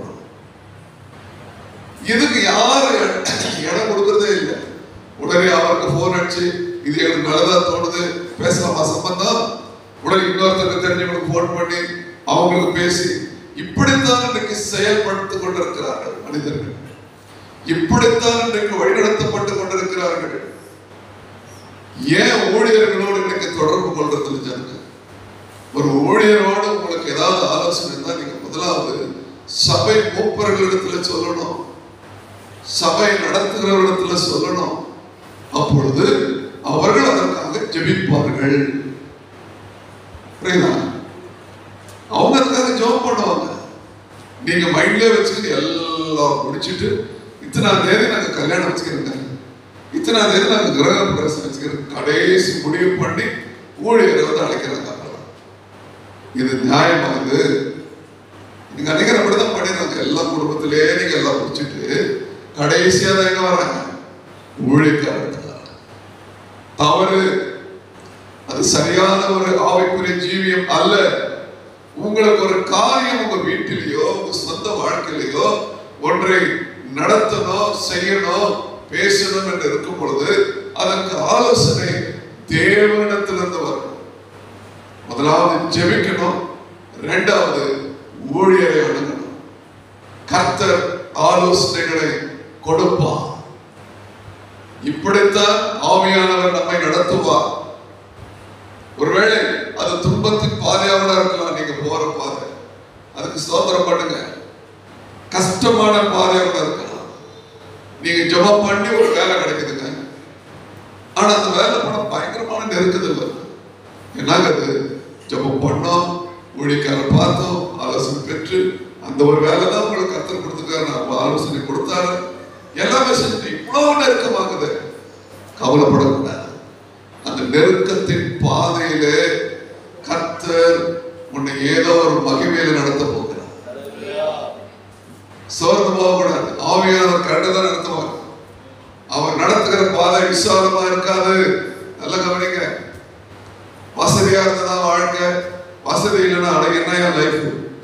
இதுக்கு யாரும் இட- இடம் கொடுக்கறதே இல்லை உடனே அவருக்கு போன் அடிச்சு இது எனக்கு நல்லதா தோணுது பேசலாமா சம்பந்தம் உடனே இன்னொருத்தருக்கு தெரிஞ்சவங்களுக்கு போன் பண்ணி அவங்களுக்கு பேசி இப்படித்தான் இன்றைக்கு செயல்படுத்திக் கொண்டிருக்கிறார்கள் மனிதர்கள் இப்படித்தான் இன்றைக்கு வழிநடத்தப்பட்டு கொண்டிருக்கிறார்கள் ஏன் ஊழியர்களோடு இன்னைக்கு தொடர்பு கொள்றது ஜனங்க ஒரு ஊழியரோடு உங்களுக்கு ஏதாவது ஆலோசனை இருந்தா நீங்க முதலாவது சபை மூப்பர்களிடத்துல சொல்லணும் சபை நடத்துகிறவரிடத்துல சொல்லணும் அப்பொழுது அவர்கள் அதற்காக ஜெபிப்பார்கள் புரியுதா அவங்க அதுக்காக ஜெபம் பண்ணுவாங்க நீங்க மைண்ட்ல வச்சுக்கிட்டு எல்லாம் முடிச்சிட்டு இத்தனாம் தேதி நாங்க கல்யாணம் வச்சுக்கிறோங்க இத்தனாம் தேதி நாங்க கிரக பிரவேசம் வச்சுக்கிறோம் கடைசி முடிவு பண்ணி ஊழியரை வந்து அழைக்கிறாங்க அப்பெல்லாம். இது நியாயமா இது நீங்க அன்னைக்கு அப்படிதான் பண்ணிடுறாங்க எல்லா குடும்பத்திலே நீங்க எல்லாம் முடிச்சிட்டு கடைசியா தான் எங்க வர்றாங்க ஊழியக்காரர்கள் தவறு அது சரியான ஒரு ஆவிக்குரிய ஜீவியம் அல்ல உங்களுக்கு ஒரு காரியம் உங்க வீட்டிலேயோ உங்க சொந்த வாழ்க்கையிலேயோ ஒன்றை நடத்தணும் செய்யணும் பேசணும் என்று இருக்கும் பொழுது அதற்கு ஆலோசனை தேவனிடத்திலிருந்து வரணும் முதலாவது ஜெபிக்கணும் இரண்டாவது ஊழியரை அணுகணும் கர்த்தர் ஆலோசனைகளை கொடுப்பார் இப்படித்தான் ஆவியானவர் நம்மை நடத்துவார் ஒருவேளை அது துன்பத்தின் பாதையாக இருக்கலாம் நீங்க போற பாதை அதுக்கு ஸ்தோத்திரம் பண்ணுங்க கஷ்டமான பாதையாக இருக்கலாம் நீங்க ஜெபம் பண்ணி ஒரு வேலை கிடைக்குதுங்க ஆனா அந்த வேலை பண்ண பயங்கரமான நெருக்குது இல்லை என்னங்க அது ஜெபம் பண்ணோம் ஊழிக்காரர் பார்த்தோம் ஆலோசனை பெற்று அந்த ஒரு வேலை தான் உங்களுக்கு கத்தர் கொடுத்துருக்காரு நான் ஆலோசனை கொடுத்தாரு எல்லாமே செஞ்சு இவ்வளவு நெருக்கமாகுது கவலைப்படக்கூடாது அந்த நெருக்கத்தின் பாதையிலே கர்த்தர் உன்னை ஏதோ ஒரு மகிமையில நடத்த போகிறார் சோர்ந்து போகக்கூடாது ஆவியானவர் கண்டுதான் நடத்துவார் அவர் நடத்துகிற பாதை விசாலமா இருக்காது நல்ல கவனிங்க வசதியா இருந்ததா வாழ்க்கை வசதி இல்லைன்னா அட என்ன என் லைஃப்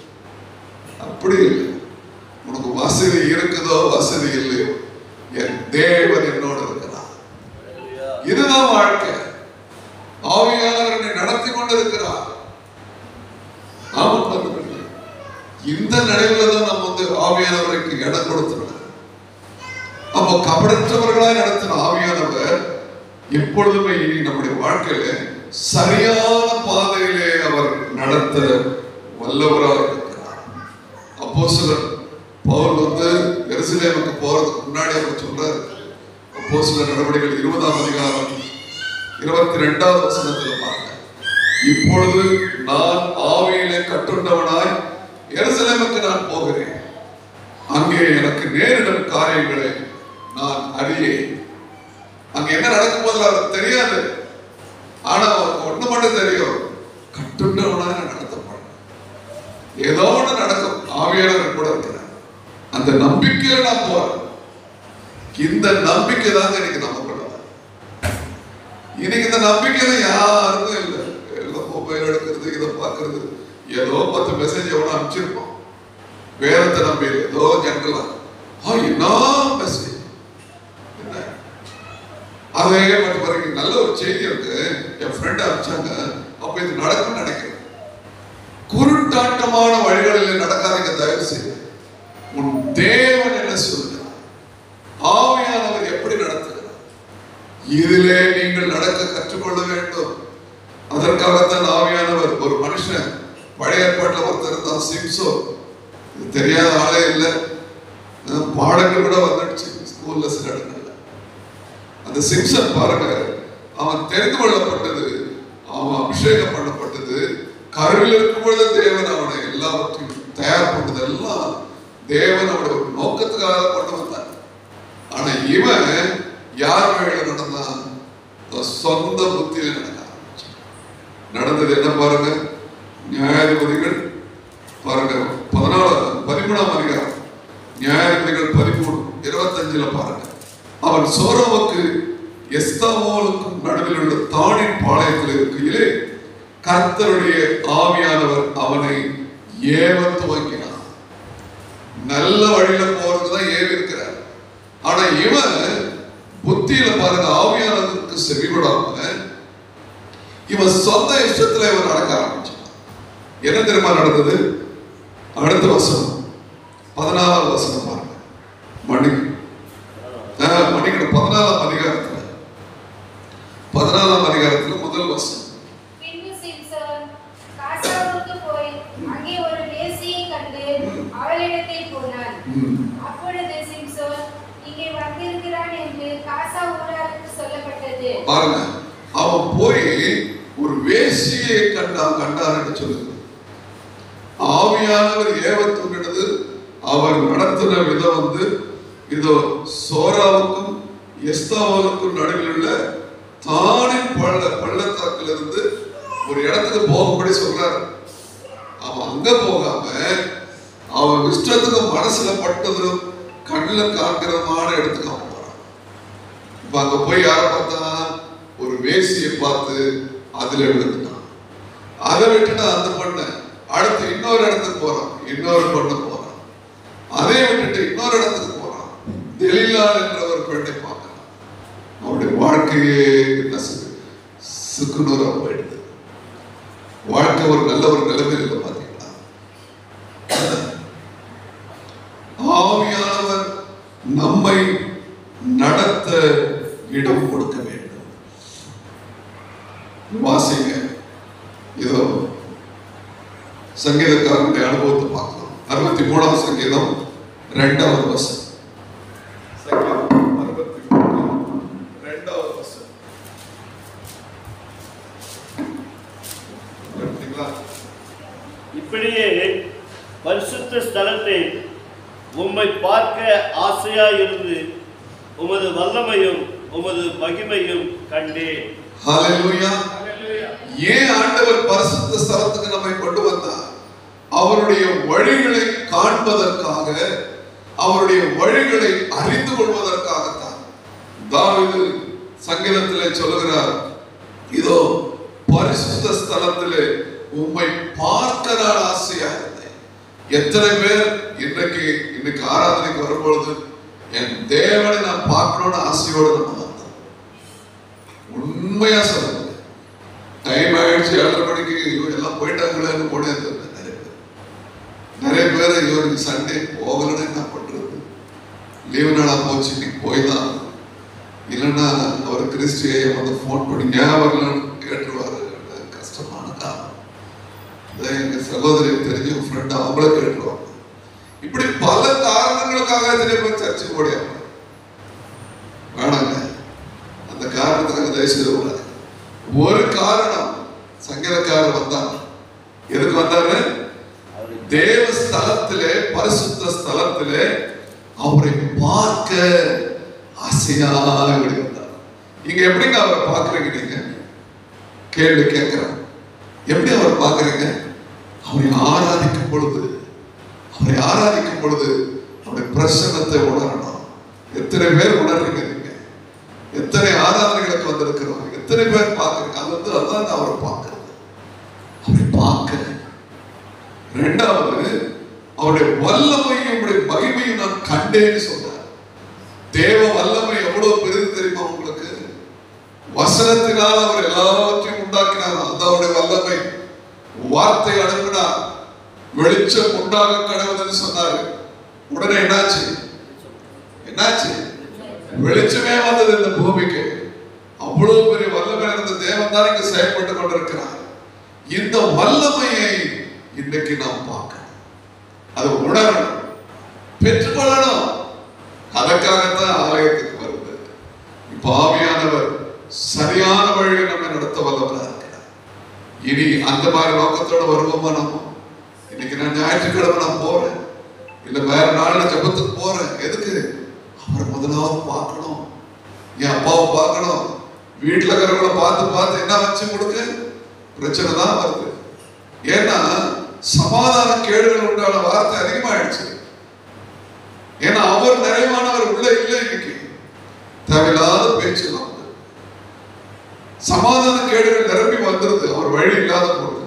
அப்படி இல்லை உனக்கு வசதி இருக்குதோ வசதி இல்லையோ என் தேவன் என்னோட இருக்கிறார் இதுதான் வாழ்க்கை ஆவியானவர் என்னை நடத்தி கொண்டிருக்கிறார் ஆமாம் நண்பர்களே. இந்த நிலையில தான் நம்ம வந்து ஆவியானவருக்கு இடம் கொடுத்துருக்கோம் அப்போ கபடற்றவர்களாய் நடத்தின ஆவியானவர் எப்பொழுதுமே இனி நம்முடைய வாழ்க்கையில சரியான பாதையிலே அவர் நடத்த வல்லவராக இருக்கிறார் அப்போ சிலர் பவுல் வந்து எருசலேமுக்கு போறதுக்கு முன்னாடி அவர் சொல்றார் அப்போ சில நடவடிக்கைகள் இருபதாம் அதிகாரம் இருபத்தி ரெண்டாவது வசனத்துல பாருங்க இப்பொழுது நான் ஆவியிலே கட்டுண்டவனாய் எருசலேமுக்கு நான் போகிறேன் அங்கே எனக்கு நேரிடும் காரியங்களை நான் அறியேன் அங்க என்ன நடக்கும் போதுல அவருக்கு தெரியாது ஆனா அவருக்கு ஒண்ணு மட்டும் தெரியும் கட்டுண்டவனாக நான் நடத்தப்படுறேன் ஏதோ ஒண்ணு நடக்கும் ஆவியானவர் கூட இருக்கிறேன் அந்த நம்பிக்கையில நான் போறேன் இந்த நம்பிக்கை தாங்க இன்னைக்கு நம்ம கூட இன்னைக்கு இந்த நம்பிக்கையில யாருக்கும் இல்லை எல்லாம் மொபைல் எடுக்கிறது இதை பார்க்கறது ஏதோ பத்து மெசேஜ் எவ்வளோ அனுப்பிச்சிருப்போம் வேதத்தை நம்பி ஏதோ ஜென்ரலா ஆ என்ன மெசேஜ் என்ன அதே மட்டும் பாருங்க நல்ல ஒரு செய்தி இருக்கு என் ஃப்ரெண்ட் அனுப்பிச்சாங்க அப்ப இது நடக்கும்னு நினைக்கிறேன் குருட்டாட்டமான வழிகளில் நடக்காதீங்க தயவு செய்து உன் தேவன் என்ன சொல்லுகிறார் ஆவியானவர் எப்படி நடத்துகிறார் இதிலே நீங்கள் நடக்க கற்றுக்கொள்ள வேண்டும் அதற்காகத்தான் ஆவியானவர் ஒரு மனுஷன் பழைய ஏற்பாட்டில் ஒருத்தர் இருந்தான் சிம்சோ இது தெரியாத ஆளே இல்லை அஹ் பாடங்கள் கூட வந்துடுச்சு ஸ்கூல்ல சில இடங்கள்ல அந்த சிம்சன் பாருங்க அவன் தெரிந்து கொள்ளப்பட்டது அவன் அபிஷேகம் பண்ணப்பட்டது கருவில் இருக்கும் பொழுது தேவன் அவனை எல்லாவற்றையும் தயார் பண்ணது எல்லாம் தேவன் அவனை ஒரு நோக்கத்துக்காக கொண்டு வந்தான் ஆனா இவன் யார் வழியில நடந்தான் தன் சொந்த புத்தியில நடக்க ஆரம்பிச்சான் நடந்தது என்ன பாருங்க நியாயாதிபதிகள் பாருங்க பதினாலாம் பதிமூணாம் அதிகாரம் நியாயாதிபதிகள் பதிமூணு இருபத்தஞ்சுல பாருங்க அவன் சோரோவுக்கு எஸ்தாமோலுக்கும் நடுவில் உள்ள தானின் பாளையத்தில் இருக்கையிலே கர்த்தருடைய ஆவியானவர் அவனை ஏவ துவங்கினான் நல்ல வழியில போறதுக்கு தான் ஏவி இருக்கிறார் ஆனா இவன் புத்தியில பாருங்க ஆவியானதுக்கு செவிவிடாம இவன் சொந்த இஷ்டத்துல இவன் நடக்க ஆரம்பிச்சான் என்ன தெரியுமா நடந்தது அடுத்த வசனம் பதினாலாம் வசனம் பாருங்க மணி ஆஹ், மணிக்கணும் பதினாலாம் அதிகாரத்துல பதினாலாம் அதிகாரத்துல முதல் வசனம் பின்பு சிம்சோன் காசாவுக்கு போய் அங்கே ஒரு வேசியை கண்டு அவளிடத்தில் போனான் ம். அப்பொழுது சிம்சோன் இங்கே வந்திருக்கிறான் என்று காசா ஊராருக்கு சொல்லப்பட்டது பாருங்க அவன் போய் ஒரு வேசியை கண்டான் கண்டான்னு சொல்லுது ஆவியானவர் ஏவ தூண்டினது அவர் நடத்தின விதம் வந்து இதோ சோராவுக்கும் எஸ்தாவாவுக்கும் நடுவில் உள்ள தானின் பள்ள பள்ளத்தாக்கில் இருந்து ஒரு இடத்துக்கு போகும்படி சொல்றாரு அவன் அங்க போகாம அவன் இஷ்டத்துக்கு மனசுல பட்டதும் கண்ணில் காண்கிறதுமான இடத்துக்கு அவன் போறான் இப்ப அங்க போய் யாரை பார்த்தான் ஒரு வேசியை பார்த்து அதுல விழுந்துட்டான் அதை விட்டுட்டு அந்த பொண்ணை அடுத்து இன்னொரு இடத்துக்கு போறான் இன்னொரு பொண்ணு போறான் அதை விட்டுட்டு இன்னொரு இடத்துக்கு போறான் தெளிலால் என்ற ஒரு பெண்ணை பார்க்கிறான் அவருடைய வாழ்க்கையே என்ன செய்யுது? சுக்குநூறா போயிடுது வாழ்க்கை ஒரு நல்ல ஒரு நிலைமையில் இல்லை பாத்தீங்களா ஆவியானவர் நம்மை நடத்த இடம் கொடுக்க வேண்டும் வாசிங்க இதோ சங்கீதக்காரனுடைய அனுபவத்தை பார்க்கலாம் அறுபத்தி மூணாவது சங்கீதம் ரெண்டாவது வசனம் சங்கீதம் அறுபத்தி மூணு ரெண்டாவது வசனம் எடுத்தீங்களா? இப்படியே பரிசுத்த ஸ்தலத்தில் உம்மை பார்க்க ஆசையாயிருந்து உமது வல்லமையும் உமது மகிமையும் கண்டேன் ஹalleluya ஏன் ஆண்டவர் பரிசுத்த ஸ்தலத்துக்கு நம்மை கொண்டு வந்தார் அவருடைய வழிகளை காண்பதற்காக அவருடைய வழிகளை அறிந்து கொள்வதற்காகத்தான் தாவீது சங்கீதத்திலே சொல்லுகிறார் இதோ பரிசுத்த ஸ்தலத்திலே உம்மை பார்க்க நான் ஆசையா இருந்தேன் எத்தனை பேர் இன்றைக்கு இன்னைக்கு ஆராதனைக்கு வரும்பொழுது என் தேவனை நான் பார்க்கணும்னு ஆசையோடு நம்ம வந்தோம் உண்மையா சொல்லுங்க டைம் ஆயிடுச்சு ஏழரை மணிக்கு ஐயோ எல்லாம் போயிட்டாங்களேன்னு போனே இருந்தேன் நிறைய பேர் நிறைய பேர் ஐயோ இன்னைக்கு சண்டே போகலன்னு என்ன பண்றது லீவு நாளா போச்சு இன்னைக்கு போய் தான் ஆகணும். இல்லைன்னா அவர் கிறிஸ்டியை வந்து ஃபோன் பண்ணி ஞாபகம் கேட்டுருவாரு கஷ்டமான காலம் இதை எங்க சகோதரி தெரிஞ்ச ஃப்ரெண்ட் அவங்கள கேட்டுருவாங்க இப்படி பல காரணங்களுக்காக எத்தனை பேர் சர்ச்சுக்கு ஓடியாங்க வேணாங்க அந்த காரணத்துக்காக தயவு செய்து விடாது ஒரு காரணம் சங்கீதக்காரர் வந்தார் எதுக்கு வந்தாரு தேவ ஸ்தலத்திலே பரிசுத்த ஸ்தலத்திலே அவரை பார்க்க ஆசையாக வந்தார் இங்க எப்படிங்க அவரை பார்க்கறீங்க நீங்க கேள்வி கேட்கிறேன் எப்படி அவரை பார்க்கறீங்க அவரை ஆராதிக்கும் பொழுது அவரை ஆராதிக்கும் பொழுது அவருடைய பிரசன்னத்தை உணரணும் எத்தனை பேர் உணர்றீங்க நீங்க எத்தனை ஆராதனைகளுக்கு வந்திருக்கிறோம் எத்தனை பேர் பார்க்கறீங்க அது வந்து அதான் அவரை பார்க்கறது அவரை பார்க்க ரெண்டாவது அவருடைய வல்லமையும் அவருடைய மகிமையும் நான் கண்டேன்னு சொல்றார் தேவ வல்லமை எவ்வளவு பெரிது தெரியுமா உங்களுக்கு வசனத்தினால் அவர் எல்லாவற்றையும் உண்டாக்கினார் அது அவருடைய வல்லமை வார்த்தை அனுப்பினார் வெளிச்சம் உண்டாக கடவுள்னு சொன்னாரு உடனே என்னாச்சு என்னாச்சு வெளிச்சமே வந்தது இந்த பூமிக்கு அவ்வளவு பெரிய வல்லமை இருந்த தேவன் தான் இங்க செயல்பட்டு கொண்டிருக்கிறார் இந்த வல்லமையை இன்றைக்கு நாம் பார்க்கணும் அது உணரணும் பெற்றுக்கொள்ளணும் அதற்காகத்தான் ஆலயத்துக்கு வருது இப்ப ஆவியானவர் சரியான வழியை நம்ம நடத்த வல்லவராக இருக்கிறார் இனி அந்த மாதிரி நோக்கத்தோட வருவோமா நம்ம இன்னைக்கு நான் ஞாயிற்றுக்கிழமை நான் போறேன் இல்ல வேற நாள்ல ஜெபத்துக்கு போறேன் எதுக்கு அவரை முதலாவது பார்க்கணும் என் அப்பாவை பார்க்கணும் வீட்டுல இருக்கிறவங்கள பார்த்து பார்த்து என்ன வச்சு கொடுக்க பிரச்சனை தான் வருது ஏன்னா சமாதான கேடுகள் உண்டான வார்த்தை அதிகமாயிடுச்சு ஏன்னா அவர் நிறைவானவர் உள்ள இல்லை இன்னைக்கு தேவையில்லாத பேச்சு தான் வந்து. சமாதான கேடுகள் நிரம்பி வந்துருது அவர் வழி இல்லாத பொழுது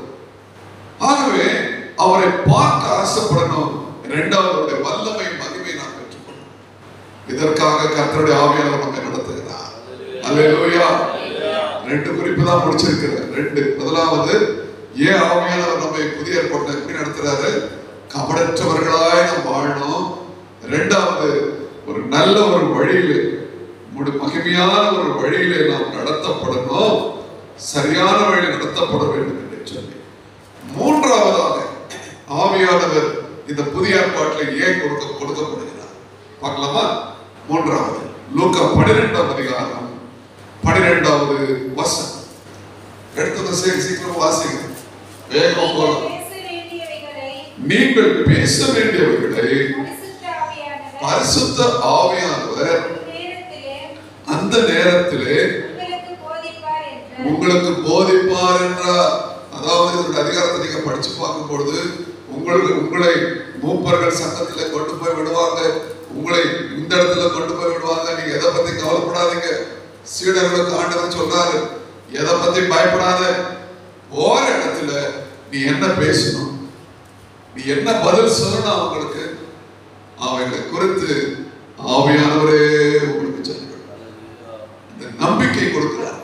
ஆகவே அவரை பார்க்க ஆசைப்படணும் இரண்டாவது அவருடைய வல்லமை மகிமை நாம் பெற்றுக்கொள்ளணும் இதற்காக கர்த்தருடைய ஆவியானவர் நம்மை நடத்துகிறார் அல்லேலூயா ரெண்டு குறிப்பு தான் முடிச்சிருக்கிறேன் ரெண்டு முதலாவது ஏன் ஆவியானவர் நம்மை புதிய ஏற்பாட்டில் எப்படி நடத்துறாரு கபடற்றவர்களாய் நாம் வாழணும் ரெண்டாவது ஒரு நல்ல ஒரு வழியிலே ஒரு மகிமையான ஒரு வழியிலே நாம் நடத்தப்படணும் சரியான வழியில் நடத்தப்பட வேண்டும் என்று சொல்லி மூன்றாவதாக ஆவியானவர் இந்த புதிய ஏற்பாட்டில் ஏன் கொடுக்க கொடுக்கப்படுகிறார் பார்க்கலாமா மூன்றாவது லூக்கா பன்னிரெண்டாம் அதிகாரம் பன்னிரெண்டாவது வசனம் எடுத்தது சீ- சீக்கிரம் வாசிங்க வேகம் போல பேச வேண்டியவைகளை நீங்கள் பேச வேண்டியவர்களை பரிசுத்த ஆவியானவர் பரிசுத்த ஆவியானவர் நேரத்திலே அந்த நேரத்திலே உங்களுக்கு போதிப்பார் என்று உங்களுக்கு போதிப்பார் என்றார் அதாவது இதனுடைய அதிகாரத்தை நீங்க படிச்சு பார்க்கும் பொழுது உங்களுக்கு உங்களை மூப்பர்கள் சங்கத்துல கொண்டு போய் விடுவாங்க உங்களை இந்த இடத்துல கொண்டு போய் விடுவாங்க நீங்க எதை பத்தி கவலைப்படாதீங்க சீடர்களுக்கு ஆண்டவர் சொல்றாரு எதை பத்தி பயப்படாத போற இடத்துல நீ என்ன பேசணும் நீ என்ன பதில் சொல்லணும் அவங்களுக்கு அவைகளை குறித்து ஆவியானவரே உங்களுக்கு சொல்லுங்கள் இந்த நம்பிக்கை கொடுக்கிறார்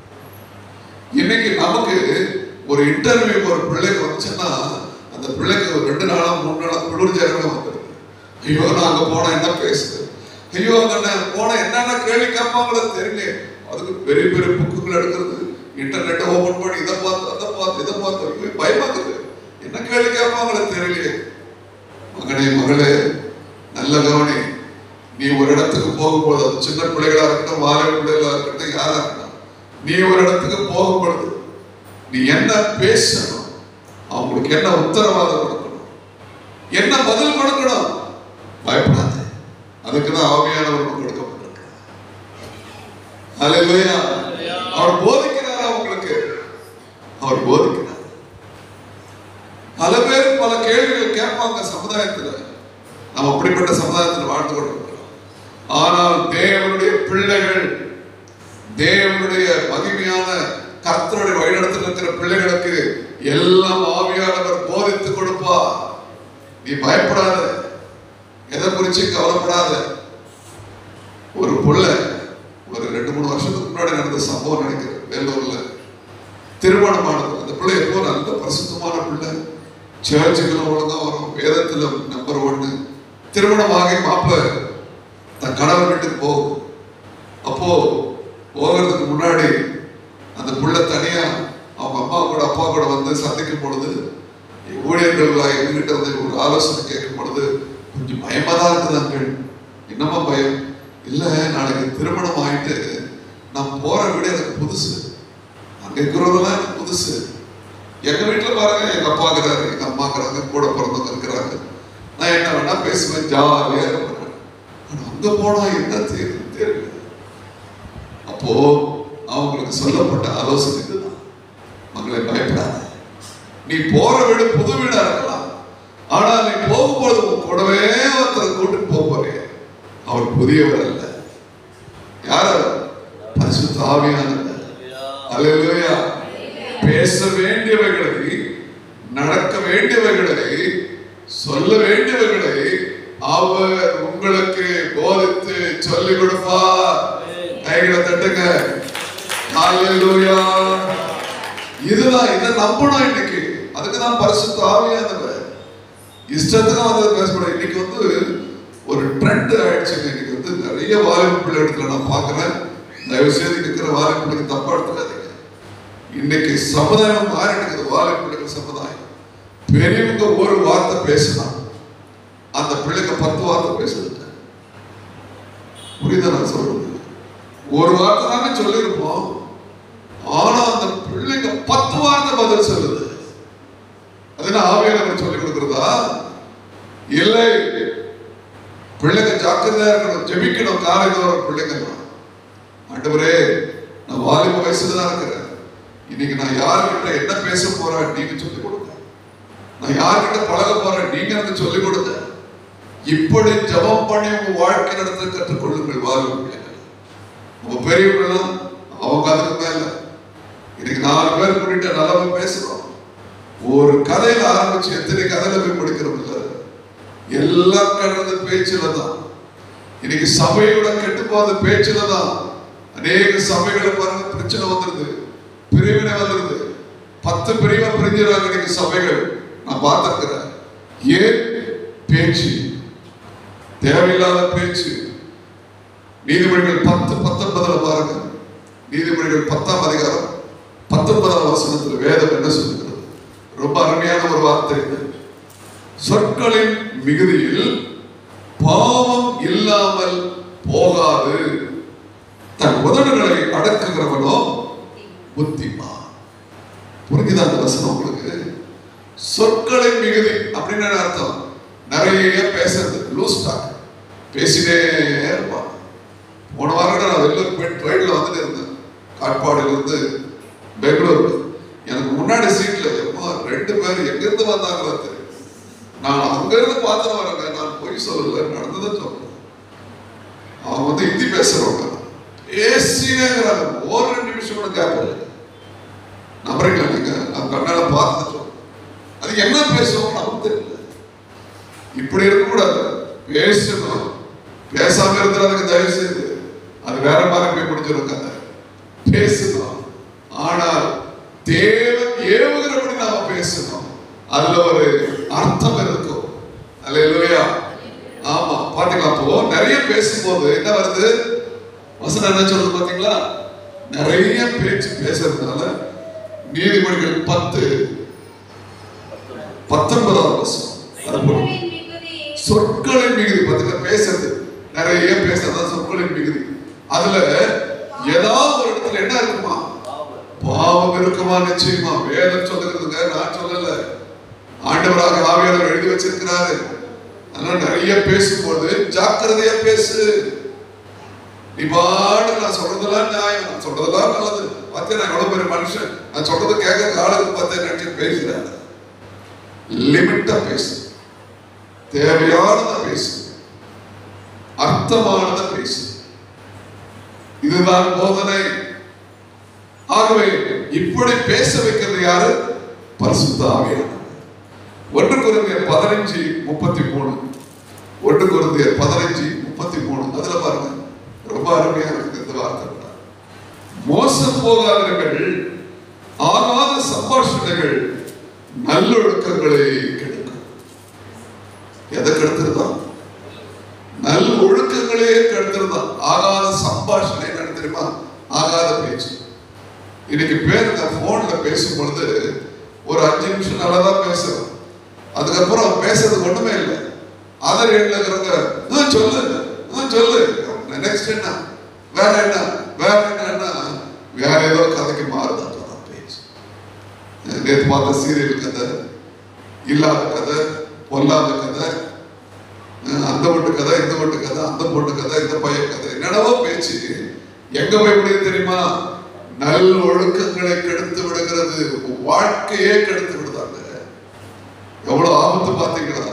இன்னைக்கு நமக்கு ஒரு இன்டர்வியூ ஒரு பிள்ளைக்கு வந்துச்சுன்னா அந்த பிள்ளைக்கு ஒரு ரெண்டு நாளா மூணு நாளா குளிர் ஜரமே வந்துடுது ஐயோ நான் அங்க போனா என்ன பேசுது ஐயோ அங்க நான் போனா என்னென்ன கேள்வி கேட்பாங்களோ தெரியல அதுக்கு பெரிய பெரிய புக்குகள் எடுக்கிறது இன்டர்நெட்டை ஓபன் பண்ணி இதை பார்த்து அதை பார்த்து இதை பார்த்து ஐயோ பயமாக்குது என்ன கேள்வி கேட்பாங்களோ தெரியலையே மகனே மகளே நல்ல கவனி நீ ஒரு இடத்துக்கு போகும்போது அது சின்ன பிள்ளைகளா இருக்கட்டும் வாலிப பிள்ளைகளா இருக்கட்டும் யாரா இருக்கட்டும் நீ ஒரு இடத்துக்கு போகும்பொழுது நீ என்ன பேசணும் அவங்களுக்கு என்ன உத்தரவாதம் கொடுக்கணும் என்ன பதில் கொடுக்கணும் பயப்படாது அதுக்கு தான் ஆவியானவர் கொடுக்கப்பட்டிருக்கிறார் அல்லேலூயா அவர் போதிக்கிறாரா உங்களுக்கு அவர் போதிக்கிறார் பல பேர் பல கேள்விகள் கேட்பாங்க சமுதாயத்துல நம்ம அப்படிப்பட்ட சமுதாயத்தில் வாழ்ந்து கொண்டிருக்கிறோம் ஆனால் தேவனுடைய பிள்ளைகள் தேவனுடைய மகிமையான கர்த்தருடைய வழிநடத்தில் இருக்கிற பிள்ளைகளுக்கு எல்லாம் ஆவியானவர் போதித்து கொடுப்பார் நீ பயப்படாத எதை குறிச்சு கவலைப்படாத ஒரு புள்ள ஒரு ரெண்டு மூணு வருஷத்துக்கு முன்னாடி நடந்த சம்பவம் நினைக்கிறேன் வேலூர்ல திருமணமானது அந்த பிள்ளை எப்போ நல்ல பிரசித்தமான பிள்ளை சர்ச்சுக்குள்ள ஒழுங்கா வரும் வேதத்துல நம்பர் ஒன்னு திருமணமாகி மாப்பிள்ளை தன் கணவர் வீட்டுக்கு போகும் அப்போ போகிறதுக்கு முன்னாடி அந்த புள்ள தனியா அவங்க அம்மா கூட அப்பா கூட வந்து சந்திக்கும் பொழுது ஊழியர்கள் எங்ககிட்ட வந்து ஒரு ஆலோசனை கேட்கும் பொழுது கொஞ்சம் பயமா தான் இருக்குது அங்கள் என்னம்மா பயம் இல்ல நாளைக்கு திருமணம் ஆயிட்டு நான் போற வீடு எனக்கு புதுசு அங்க இருக்கிறதெல்லாம் எனக்கு புதுசு எங்க வீட்டுல பாருங்க எங்க அப்பா இருக்கிறாரு எங்க அம்மா இருக்கிறாங்க கூட பிறந்தவங்க இருக்கிறாங்க நான் என்ன வேணா பேசுவேன் ஜாலியா இருப்பேன் ஆனா அங்க போனா என்ன தெரியுது தெரியல அப்போ அவங்களுக்கு சொல்லப்பட்ட ஆலோசனை இதுதான் மக்களை பயப்படாத நீ போற வீடு புது வீடா இருக்கலாம் ஆனா நீ போகும்போது உன் கூடவே ஒருத்தர் கூட்டிட்டு போக போறீங்க அவர் புதியவர் அல்ல யார் அவர்? பரிசுத்த ஆவியானவர் அல்லேலூயா பேச வேண்டியவைகளை நடக்க வேண்டியவைகளை சொல்ல வேண்டியவைகளை அவர் உங்களுக்கு போதித்து சொல்லிக் கொடுப்பார் கைகளை தட்டுங்க ஹalleluya இதுதான் இதை நம்பணும் இன்னைக்கு அதுக்கு தான் பரிசுத்த ஆவியானவர் இஷ்டத்துக்கு வந்து பேசக்கூடாது இன்னைக்கு வந்து ஒரு ட்ரெண்ட் ஆயிடுச்சுங்க இன்னைக்கு வந்து நிறைய வாலிப பிள்ளை இடத்துல நான் பார்க்குறேன் தயவு செய்து இருக்கிற வாலிப பிள்ளைங்க தப்பா எடுத்துக்காதீங்க இன்னைக்கு சமுதாயம் மாறி இருக்குது வாலிப பிள்ளைகள் சமுதாயம் பெரியவங்க ஒரு வார்த்தை பேசினா அந்த பிள்ளைங்க பத்து வார்த்தை பேசுதுங்க புரியுதா நான் சொல்றது ஒரு வார்த்தை தானே சொல்லியிருப்போம் ஆனா அந்த பிள்ளைங்க பத்து வார்த்தை பதில் சொல்லுது அது என்ன ஆவியானவர் சொல்லி கொடுக்கிறதா இல்லை பிள்ளைங்க ஜாக்கிரதையா இருக்கணும் ஜெபிக்கணும் காலையில் பிள்ளைங்க ஆண்டவரே நான் வாலிப வயசுல தான் இருக்கிறேன் இன்னைக்கு நான் யார்கிட்ட என்ன பேச போறேன் நீங்க சொல்லிக் கொடுங்க நான் யார்கிட்ட பழக போறேன் நீங்க எனக்கு சொல்லிக் கொடுங்க இப்படி ஜெபம் பண்ணி உங்க வாழ்க்கை நடத்த கற்றுக்கொள்ளுங்கள் வாலிப பிள்ளைகள் உங்க பெரியவங்களும் அவங்க அதுக்கு மேல இன்னைக்கு நாலு பேர் கூட்டிட்டு நல்லா பேசுறோம் ஒரு கதையில ஆரம்பிச்சு எத்தனை கதையில போய் படிக்கிறோம் இல்ல எல்லாம் கடந்த பேச்சுல தான் இன்னைக்கு சபையோட கெட்டு போகாத பேச்சுல தான் அநேக சபைகளை பாருங்க பிரச்சனை வந்துருது பிரிவினை வந்துருது பத்து பிரிவை பிரிஞ்சிடறாங்க இன்னைக்கு சபைகள் நான் பார்த்திருக்கிறேன் ஏன் பேச்சு தேவையில்லாத பேச்சு நீதிமொழிகள் பத்து பத்தொன்பதுல பாருங்க நீதிமொழிகள் பத்தாம் அதிகாரம் பத்தொன்பதாம் வசனத்துல வேதம் என்ன சொல்லுகிறது ரொம்ப அருமையான ஒரு வார்த்தை இது சொற்களின் மிகுதியில் பாவம் இல்லாமல் போகாது தன் உதடுகளை அடக்குகிறவனோ புத்திமான் புரிஞ்சுதா அந்த வசனம் உங்களுக்கு சொற்களின் மிகுதி அப்படின்னு என்ன அர்த்தம் நிறைய பேசுறது லூஸ் டாக் பேசிட்டே இருப்பான் போன வாரம் கூட நான் வெள்ளூர் போய் ட்ரெயினில் வந்துட்டு இருந்தேன் காட்பாடியில இருந்து பெங்களூர் எனக்கு முன்னாடி சீட்ல எப்போ ரெண்டு பேர் எங்கிருந்து வந்தாங்களோ தெரியும் நான் அங்கிருந்து பார்த்துட்டு வரேங்க நான் பொய் சொல்லல நடந்ததை சொல்றேன் அவங்க வந்து ஹிந்தி பேசுறவங்க பேசினேங்கிறாங்க ஒரு ரெண்டு நிமிஷம் கூட கேப் இல்லை நம்புறீங்களா நீங்க நான் கண்ணால பார்த்துட்டு சொல்றேன் அது என்ன பேசுவோம் நமக்கு தெரியல இப்படி இருக்கக்கூடாது பேசணும் பேசாம இருக்கிறதுக்கு தயவு செய்து அது வேற மாதிரி போய் முடிஞ்சிடும் கதை பேசணும் ஆனால் தேவன் ஏவுகிறபடி நாம பேசணும் அதுல ஒரு அர்த்தம் இருக்கும் அல்லேலூயா ஆமா பாத்தீங்களா அப்போ நிறைய பேசும்போது என்ன வருது வசனம் என்ன சொல்றது பாத்தீங்களா நிறைய பேச்சு பேசுறதுனால நீதிமொழிகள் பத்து பத்தொன்பதாவது வசனம் அது போல. சொற்களின் மிகுதி சொற்களின் மிகுதி பாத்தீங்களா பேசுறது நிறைய பேசுறது சொற்களின் மிகுதி அதுல ஏதாவது ஒரு இடத்துல என்ன இருக்குமா பாவம் இருக்குமா நிச்சயமா வேதம் சொல்லுகிறதுங்க நான் சொல்லல ஆண்டவராக ஆவியாளர் எழுதி வச்சிருக்கிறாரு அதனால நிறைய பேசும்போது ஜாக்கிரதையா பேசு நீ பாடு நான் சொல்றதெல்லாம் நியாயம் நான் சொல்றதெல்லாம் நல்லது பார்த்தேன் நான் எவ்வளவு பெரிய மனுஷன் நான் சொல்றது கேட்க காலுக்கு பார்த்தேன் நினைச்சு பேசுறேன் லிமிட்டா பேசு தேவையானதை பேசு அர்த்தமானதை பேசு இதுதான் போதனை ஆகவே இப்படி பேச வைக்கிறது யாரு பரிசுத்த ஆவியானவர் ஒன்று குருந்தியர் பதினஞ்சு முப்பத்தி மூணு ஒன்று குருந்தியர் பதினஞ்சு முப்பத்தி மூணு அதுல பாருங்க ரொம்ப அருமையா இருக்கு இந்த வார்த்தை மோசம் போகாதவர்கள் ஆகாத சம்பாஷணைகள் நல்லொழுக்கங்களை கெடுக்கும் எதை கெடுத்துருதான் நல் ஒழுக்கங்களே கெடுத்துருதான் ஆகாத சம்பாஷணை என்ன தெரியுமா ஆகாத பேச்சு இன்னைக்கு பேர் இந்த போன்ல பேசும் பொழுது ஒரு அஞ்சு நிமிஷம் நல்லா தான் பேசுறோம் அதுக்கப்புறம் அவன் பேசுறது ஒண்ணுமே இல்லை அதர் எண்ணில் இருக்கிறவங்க "ஆ, சொல்லு ஆ, சொல்லு நெக்ஸ்ட் என்ன வேற என்ன வேற என்னன்னா வேற ஏதோ கதைக்கு மாறுதான் அதான் பேச்சு நேற்று பார்த்த சீரியல் கதை இல்லாத கதை பொல்லாத கதை அஹ் அந்த பொண்ணு கதை இந்த பொண்ணு கதை அந்த பொண்ணு கதை இந்த பையன் கதை என்னென்னவோ பேச்சு எங்க போய் முடியும் தெரியுமா நல் ஒழுக்கங்களை கெடுத்து விடுகிறது வாழ்க்கையே கெடுத்து விடுதாங்க எவ்வளவு ஆபத்து பார்த்தீங்களா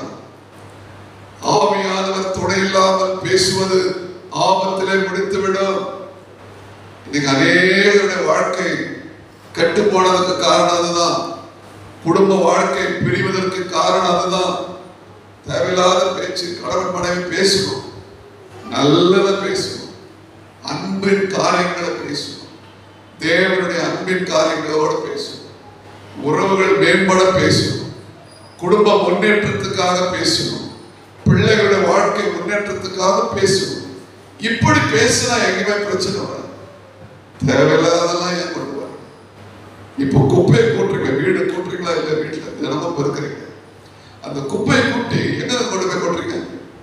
ஆவியானவர் துணை இல்லாமல் பேசுவது ஆபத்திலே முடித்துவிடும் இன்னைக்கு அநேகருடைய வாழ்க்கை கெட்டு போனதுக்கு காரணம் அதுதான் குடும்ப வாழ்க்கை பிரிவதற்கு காரணம் அதுதான் தேவையில்லாத பேச்சு கணவன் மனைவி பேசணும் நல்லதை பேசணும் அன்பின் காரியங்களை பேசணும் தேவனுடைய அன்பின் காரியங்களோடு பேசணும் உறவுகள் மேம்பட பேசணும் குடும்ப முன்னேற்றத்துக்காக பேசணும் பிள்ளைகளுடைய வாழ்க்கை முன்னேற்றத்துக்காக பேசணும் இப்படி பேசினா எங்கேயுமே பிரச்சனை வராது தேவையில்லாததெல்லாம் ஏன் கொண்டு வர இப்போ குப்பையை கூட்டுறீங்க வீடு கூட்டுறீங்களா இல்ல வீட்டுல தினமும் பெருக்கிறீங்க அந்த குப்பையை கூட்டி எங்க கொண்டு போய் கொட்டுறீங்க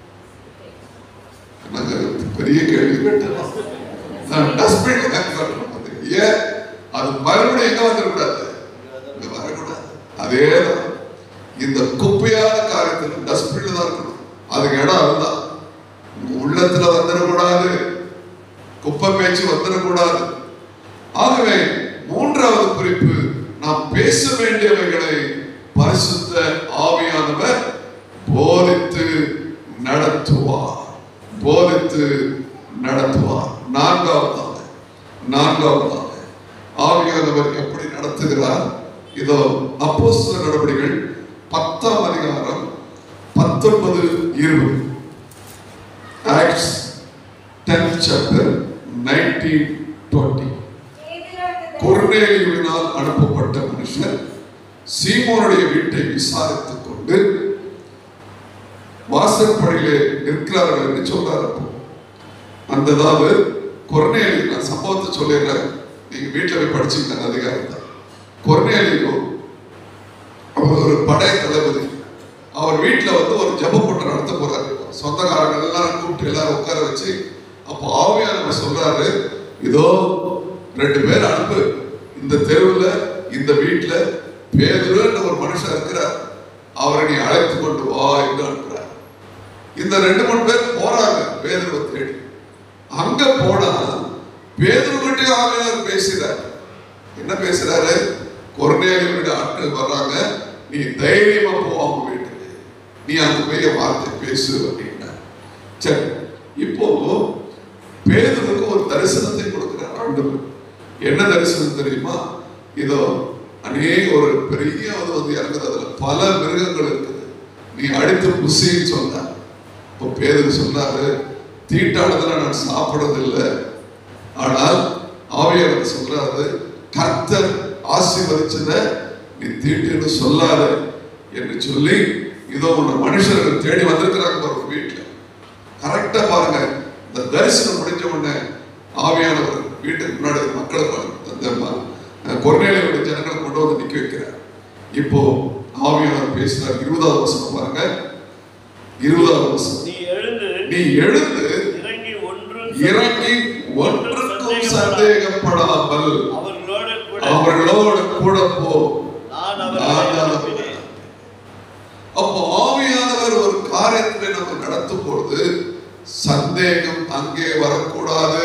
நாங்க பெரிய கேள்வி கேட்டோம் டஸ்ட்பின் ஏன் அது மறுபடியும் எங்க வந்துடக்கூடாது இங்க வரக்கூடாது அதேதான் இந்த குப்பையான காரியத்தில் டஸ்ட்பின்ல தான் இருக்கணும் அதுக்கு இடம் அதுதான் உங்க உள்ளத்துல வந்துடக்கூடாது குப்பை பேச்சு வந்துடக்கூடாது ஆகவே மூன்றாவது குறிப்பு நாம் பேச வேண்டியவைகளை பரிசுத்த ஆவியானவர் போதித்து நடத்துவார் போதித்து நடத்துவார் நான்காவதாக நான்காவதாக ஆவியானவர் எப்படி நடத்துகிறார் இதோ அப்போஸ்தல நடவடிக்கைகள் பத்தாம் அதிகாரம் பத்தொன்பது இருபது Acts tenth chapter nineteen twenty பேதுரு கொர்நேலியுவினால் அனுப்பப்பட்ட மனுஷர் சீமோனுடைய வீட்டை விசாரித்துக் கொண்டு வாசற்படியிலே நிற்கிறார்கள் என்று சொல்றார் அப்போ அந்த அதாவது கொர்நேலி நான் சம்பவத்தை சொல்லிடுறேன் நீங்க வீட்டுல போய் படிச்சுங்க அதிகாரம் தான் கொர்நேலியோ அவர் ஒரு படை தளபதி அவர் வீட்டுல வந்து ஒரு ஜெப கூட்டம் நடத்த போறாரு சொந்தக்காரங்க எல்லாரும் கூப்பிட்டு எல்லாரும் உட்கார வச்சு அப்போ ஆவியானவர் சொல்றாரு இதோ ரெண்டு பேர் அனுப்பு இந்த தெருவுல இந்த வீட்டுல பேதுருன்ற ஒரு மனுஷன் இருக்கிறார் அவரை நீ அழைத்து கொண்டு வா என்று அனுப்புறார் இந்த ரெண்டு மூணு பேர் போறாங்க பேதுருவை தேடி அங்க போனா பேதுருக்கிட்டே ஆவியானவர் பேசுறார் என்ன பேசுறாரு கொர்நேலியுடைய ஆட்கள் வர்றாங்க நீ தைரியமா போ அவங்க வீட்டுக்கு நீ அங்க போய் வார்த்தை பேசு அப்படின்னா சரி இப்போ பேதுருக்கு ஒரு தரிசனத்தை கொடுக்கிறார் ஆண்டவர் என்ன தரிசனம் தெரியுமா இதோ அநேக ஒரு பெரிய அது வந்து இறங்குது அதுல பல மிருகங்கள் இருக்குது நீ அடித்து புசின்னு சொன்னார் இப்போ பேதுரு சொன்னாரு தீட்டானதுல நான் சாப்பிடுறதில்லை ஆனால் ஆவியாளர் சொல்றாரு கர்த்தர் ஆசீர்வதிச்சத நீ தீட்டுன்னு சொல்லாத என்று சொல்லி இதோ உன்னை மனுஷர்கள் தேடி வந்திருக்கிறாங்க பாருங்க வீட்டுல கரெக்டா பாருங்க இந்த தரிசனம் முடிஞ்ச உடனே ஆவியானவர் வீட்டுக்கு முன்னாடி இருக்க மக்களை பாருங்க அந்த ம- கொர்நேலியுடைய ஜனங்களை கொண்டு வந்து நிக்க வைக்கிறார் இப்போ ஆவியானவர் பேசுறார் இருபதாவது வசனம் பாருங்க இருபதாவது வசனம் நீ எழுந்து நீ எழுந்து இறங்கி ஒன்றும் இறங்கி ஒன்றுக்கும் சந்தேகப்படாமல் அவர்களோட கூட அவர்களோடு கூட போ நான் நான் அவர்களை தான் அனுப்பினேன் சந்தேகம் அங்கே வரக்கூடாது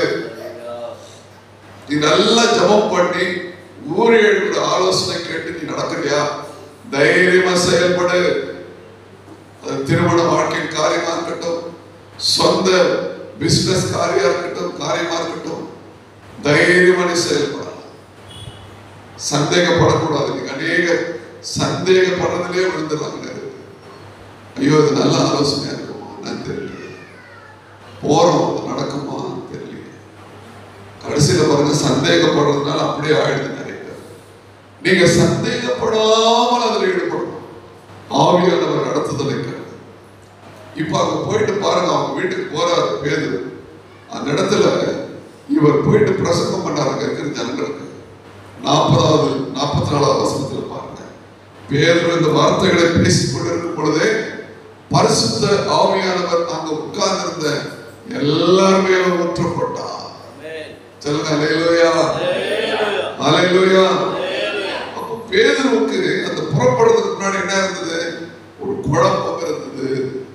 நீ நல்லா ஜெபம் பண்ணி ஊழியர்களோட ஆலோசனை கேட்டு நீ நடக்கிறியா தைரியமா செயல்படு அது திருமண வாழ்க்கையின் காரியமா இருக்கட்டும் சொந்த பிசினஸ் காரியா இருக்கட்டும் காரியமா இருக்கட்டும் தைரியமா நீ செயல்படலாம் சந்தேகப்படக்கூடாது நீங்க அநேக சந்தேகப்படுறதுலயே விழுந்துடுறாங்க நிறைய பேர். ஐயோ இது நல்ல ஆலோசனையா இருக்குமா நான் தெரியல போறோம் அது நடக்குமா தெரியல கடைசியில பாருங்க சந்தேகப்படுறதுனால அப்படியே ஆயிடுது நிறைய பேர் நீங்க சந்தேகப்படாமல் அதில் ஈடுபடணும் ஆவியானவர் நடத்துதலை கேட்டு இப்ப அங்க போயிட்டு பாருங்க அவங்க வீட்டுக்கு போறாரு பேது அந்த இடத்துல இவர் போயிட்டு பிரசங்கம் பண்ணாரு அங்க இருக்கிற ஜனங்களுக்கு நாற்பதாவது நாற்பத்தி நாலாவது வசனத்துல பாருங்க பேதுரு இந்த வார்த்தைகளை பேசிக் கொண்டிருக்கும் பொழுதே பரிசுத்த ஆவியானவர் அங்க உட்கார்ந்திருந்த எல்லார் மேலும் ஊற்றப்பட்டார் சொல்லுங்க அலையிலோயா அலையிலோயா அப்ப பேதுருவுக்கு அந்த புறப்படுறதுக்கு முன்னாடி என்ன இருந்தது ஒரு குழப்பம் இருந்தது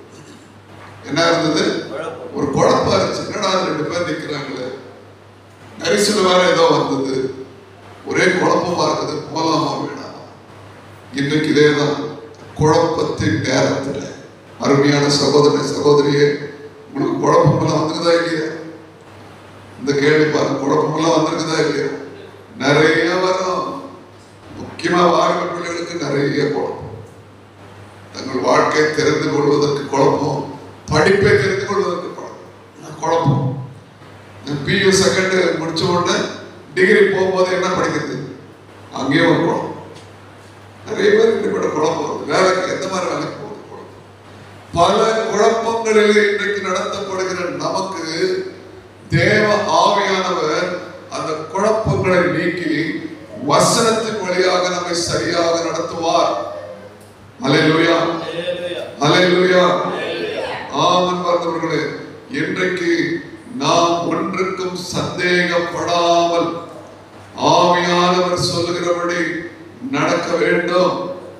என்ன இருந்தது ஒரு குழப்பம் இருந்துச்சு என்னடா ரெண்டு பேர் நிக்கிறாங்களே நரிசல் வேற ஏதோ வந்தது ஒரே குழப்பமா இருக்குது போலாமா வேணாமா இன்றைக்கு இதேதான் குழப்பத்தின் நேரத்துல அருமையான சகோதர சகோதரியே உங்களுக்கு குழப்பமெல்லாம் வந்துக்குதா இல்லையா இந்த கேள்வி பாருங்க குழப்பமெல்லாம் வந்திருக்குதா இல்லையா நிறைய வரும் முக்கியமா வாலிப பிள்ளைகளுக்கு நிறைய குழப்பம் தங்கள் வாழ்க்கையை தெரிந்து கொள்வதற்கு குழப்பம் படிப்பை தெரிந்து கொள்வதற்கு குழப்பம் குழப்பம் பியூ செகண்ட் முடிச்ச உடனே டிகிரி போகும்போது என்ன படிக்கிறது அங்கேயும் ஒரு குழப்பம் நிறைய பேர் இப்படிப்பட்ட குழப்பம் வருது வேலைக்கு எந்த மாதிரி வேலைக்கு போகுது குழப்பம் பல குழப்பங்களில் இன்றைக்கு நடத்தப்படுகிற நமக்கு தேவ ஆவியானவர் அந்த குழப்பங்களை நீக்கி வசனத்தின் வழியாக நம்மை சரியாக நடத்துவார் அலையிலுயா அலையிலுயா ஆமன் பார்த்தவர்களே இன்றைக்கு நாம் ஒன்றுக்கும் சந்தேகப்படாமல் ஆவியானவர் சொல்லுகிறபடி நடக்க வேண்டும்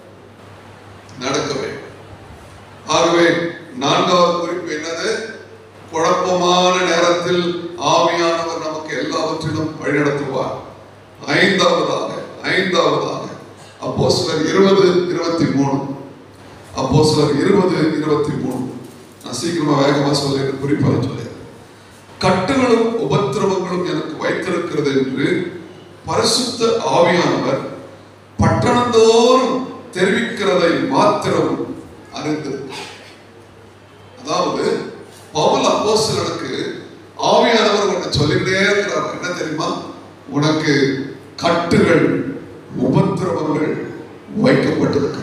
நடக்க வேண்டும் ஆகவே நான்காவது குறிப்பு என்னது குழப்பமான நேரத்தில் ஆவியானவர் நமக்கு எல்லாவற்றிலும் வழிநடத்துவார் ஐந்தாவதாக ஐந்தாவதாக அப்போ சிலர் இருபது இருபத்தி மூணு அப்போ சிலர் இருபது இருபத்தி மூணு நான் சீக்கிரமா வேகமா சொல்லிடுறேன் குறிப்பாக சொல்லிடுறேன் கட்டுகளும் உபத்திரவங்களும் எனக்கு வைத்திருக்கிறது என்று பரிசுத்த ஆவியானவர் பட்டணந்தோறும் தெரிவிக்கிறதை மாத்திரம் அறிந்திருக்கிறார் அதாவது பவுல் அப்போஸ்தலனுக்கு ஆவியானவர் ஒன்று சொல்லிக்கிட்டே இருக்கிறார் என்ன தெரியுமா உனக்கு கட்டுகள் உபத்திரவங்கள் வைக்கப்பட்டிருக்கிறது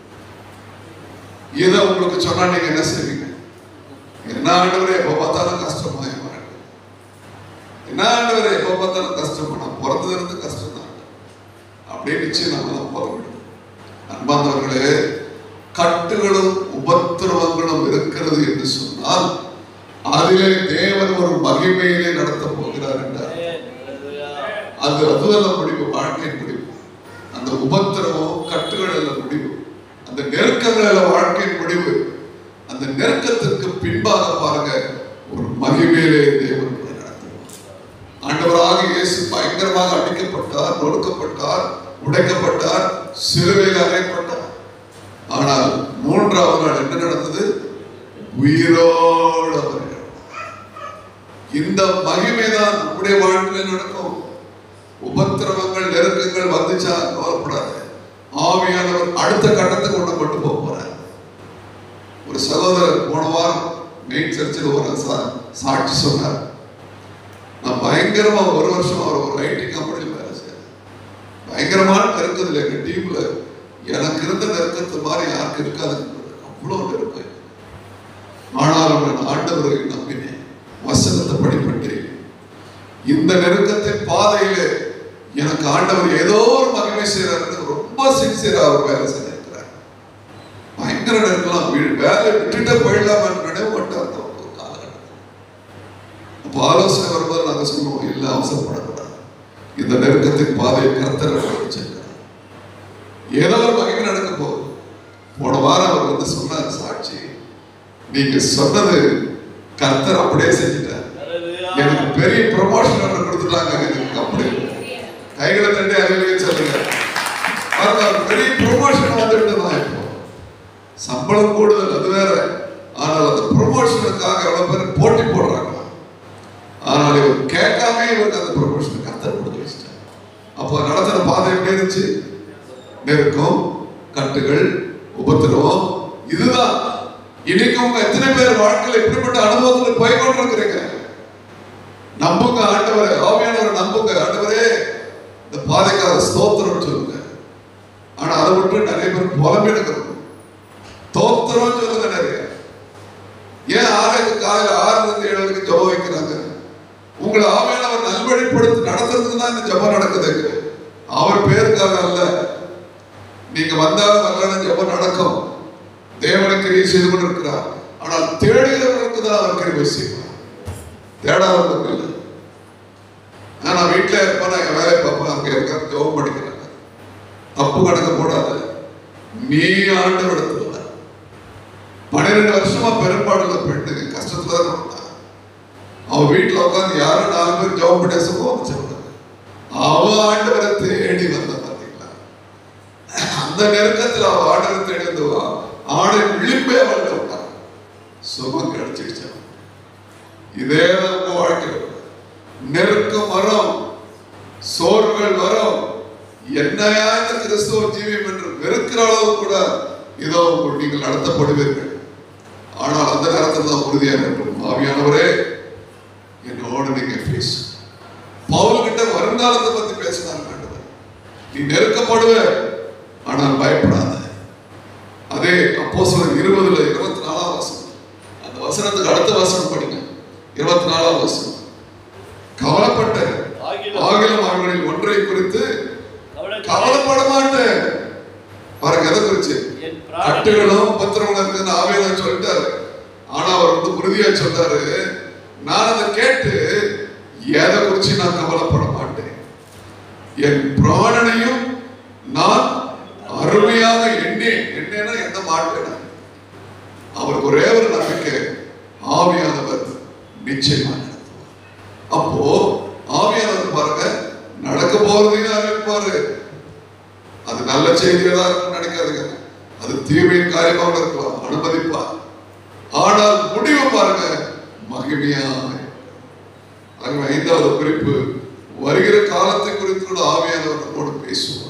இதை உங்களுக்கு சொன்னா நீங்க என்ன செய்வீங்க என்ன ஆண்டவரே எப்ப பார்த்தாலும் கஷ்டமா என் வாழ்க்கை. என்ன ஆண்டவரே எப்ப பார்த்தாலும் கஷ்டமா நான் பிறந்ததுல இருந்து கஷ்டம் தான் அப்படியே நிச்சயம் நம்ம தான் போக வேண்டும் அன்பாந்தவர்களே கட்டுகளும் உபத்திரவங்களும் இருக்கிறது என்று சொன்னால் அதிலே தேவன் ஒரு மகிமையிலே நடத்தப் போகிறார் என்றார் அது அதுவல்ல முடிவு வாழ்க்கையின் முடிவு அந்த உபத்திரவம் கட்டுகள் அல்ல முடிவு அந்த நெருக்கங்கள் அல்ல வாழ்க்கையின் முடிவு அந்த நெருக்கத்திற்கு பின்பாக பாருங்க ஒரு மகிமையிலே தேவன் உங்களை நடத்துவார் ஆண்டவராக இயேசு பயங்கரமாக அடிக்கப்பட்டார் நொறுக்கப்பட்டார் உடைக்கப்பட்டார் சிலுவையில் அறையப்பட்டார் ஆனால் மூன்றாவது நாள் என்ன நடந்தது உயிரோடு அவர் எழுந்தார். இந்த மகிமை தான் நம்முடைய வாழ்க்கையில் நடக்கும் உபத்திரவங்கள் நெருக்கங்கள் வந்துச்சா கவலைப்படாது ஆவியானவர் அடுத்த கட்டத்துக்கு கொண்டு கொண்டு போக போறார் ஒரு சகோதரர் போன வாரம் மெயின் சர்ச்சில் ஒரு சா- சாட்சி சொன்னார் நான் பயங்கரமா ஒரு வருஷம் அவர் ஒரு ஐடி கம்பெனியில் வேலை செய்யறேன் பயங்கரமான நெருக்கத்தில் எங்க டீம்ல எனக்கு இருந்த நெருக்கத்து மாதிரி யாருக்கு இருக்காது அவ்வளோ நெருக்கம் ஆனாலும் நான் ஆண்டவரை நம்பினேன் வசனத்தை படிப்பட்டேன் இந்த நெருக்கத்தின் பாதையிலே எனக்கு ஆண்டவர் ஏதோ ஒரு மகிமை செய்யறாரு ரொம்ப சின்சியரா அவர் வேலை செஞ்சிருக்கிறார் பயங்கர நெருக்கலாம் வீடு வேலை விட்டுட்டு போயிடலாமான்னு நினைவு மாட்டார் ஒரு காலகட்டம் அப்போ ஆலோசனை வரும்போது நாங்க சொல்லுவோம் இல்லை அவசரப்படக்கூடாது இந்த நெருக்கத்தின் பாதையை கர்த்தர் வச்சிருக்கிறார் ஏதோ ஒரு மகிமை நடக்க போகுது போன வாரம் அவர் வந்து சொன்னார் சாட்சி நீங்க சொன்னது கர்த்தர் அப்படியே செஞ்சுட்டார் எனக்கு பெரிய ப்ரொமோஷன் ஒன்று கொடுத்துட்டாங்க எனக்கு அப்படி கைகளை தட்டி அறிவிக்க சொல்லுங்க பாருங்க, அவர் பெரிய ப்ரொமோஷன் வந்துட்டு தான் இப்போ சம்பளம் கூடுதல் அது வேற ஆனால் அந்த ப்ரொமோஷனுக்காக எவ்வளவு பேர் போட்டி போடுறாங்க ஆனால் இவர் கேட்காம இவருக்கு அந்த ப்ரொமோஷன் கர்த்தர் கொடுத்து வச்சிட்டார் அப்போ நடத்துற பாதை எப்படி இருந்துச்சு நெருக்கம் கட்டுகள் உபத்திரவம் இதுதான் இன்னைக்கு உங்க எத்தனை பேர் வாழ்க்கையில் இப்படிப்பட்ட அனுபவத்துல போய் கொண்டிருக்கிறீங்க நம்புங்க ஆண்டவரே ஆவியானவரை நம்புங்க ஆண்டவரே இந்த பாதைக்காக ஸ்தோத்திரம் சொல்லுங்க ஆனா அதை விட்டு நிறைய பேர் புலம்பெடுக்கிறது தோத்திரம் சொல்லுங்க நிறைய ஏன் ஆறாவது காலையில் ஆறுல இருந்து ஏழு வரைக்கும் ஜெபம் வைக்கிறாங்க உங்களை ஆவியானவர் நல்வழிப்படுத்தி நடத்துறதுக்கு தான் இந்த ஜெபம் நடக்குது அவர் பேருக்காக அல்ல நீங்க வந்தாலும் வரலன்னு ஜெபம் நடக்கும் தேவனை கிரியை செய்து கொண்டிருக்கிறார் ஆனால் தேடுகிறவர்களுக்கு தான் அவர் கிரியை செய்வார் தேடாதவர்களுக்கு இல்லை நான் வீட்டில் இருப்பேன் என் வேலையை பார்ப்பேன் அங்கே இருக்க ஜெபம் படிக்கிறாங்க தப்பு கணக்கு போடாத நீ ஆண்டு இடத்துல பன்னிரெண்டு வருஷமா பெரும்பாடுள்ள பெண்ணு கஷ்டத்துல தான் இருந்தா அவன் வீட்டுல உட்காந்து யாரும் நாலு பேர் ஜெபம் பண்ணி சுகம் சொல்றாங்க அவன் ஆண்டவரை தேடி வந்த பாத்தீங்களா அந்த நெருக்கத்துல அவன் ஆண்டவரை தேடி வந்தவா ஆடை விளிம்பே வந்து விட்டான் சுகம் கிடைச்சிடுச்சு இதே தான் உங்க வாழ்க்கையில் நெருக்கம் வரும் சோர்வுகள் வரும் என்னையா இந்த கிறிஸ்துவ ஜீவியம் என்று வெறுக்கிற அளவு கூட இதோ நீங்கள் நடத்தப்படுவீர்கள் ஆனால் அந்த நேரத்தில் தான் உறுதியாக இருக்கும் ஆவியானவரே என்னோடு நீங்க பேசு பவுல் கிட்ட வருங்காலத்தை பத்தி பேசினார் ஆண்டவர் நீ நெருக்கப்படுவ ஆனால் பயப்படாத அதே அப்போ சொல்ல இருபதுல இருபத்தி நாலாம் வசனம் அந்த வசனத்துக்கு அடுத்த வசனம் படிங்க இருபத்தி நாலாம் வசனம் கவலைப்பட்ட ஆகிலும் ஆகிலும் அவர்களில் ஒன்றை குறித்து கவலைப்பட- கவலைப்பட மாட்டேன் பாருங்க எதை குறிச்சு என் பிராணனை கட்டுகளும் பத்திரங்களும் இருக்குன்னு ஆவியான சொல்லிட்டாரு ஆனா அவர் வந்து உறுதியா சொல்றாரு நான் அதை கேட்டு எதை குறிச்சு நான் கவலைப்பட மாட்டேன் என் பிராணனையும் நான் அருமையாக எண்ணேன் என்னன்னா எண்ண மாட்டேன் அவருக்கு ஒரே ஒரு நம்பிக்கை ஆவியானவர் நிச்சயமா நடத்துவார் அப்போ ஆவியானவர் பாருங்க நடக்க போறதையும் அறிவிப்பாரு அது நல்ல செய்தியா இருக்கும்னு நினைக்காதுங்க அது தீமையின் காரியமாக இருக்கலாம் அனுமதிப்பார் ஆனால் முடிவு பாருங்க மகிமையாக ஆகவே ஐந்தாவது குறிப்பு வருகிற காலத்தை குறித்து கூட ஆவியானவர் நம்மோடு பேசுவார்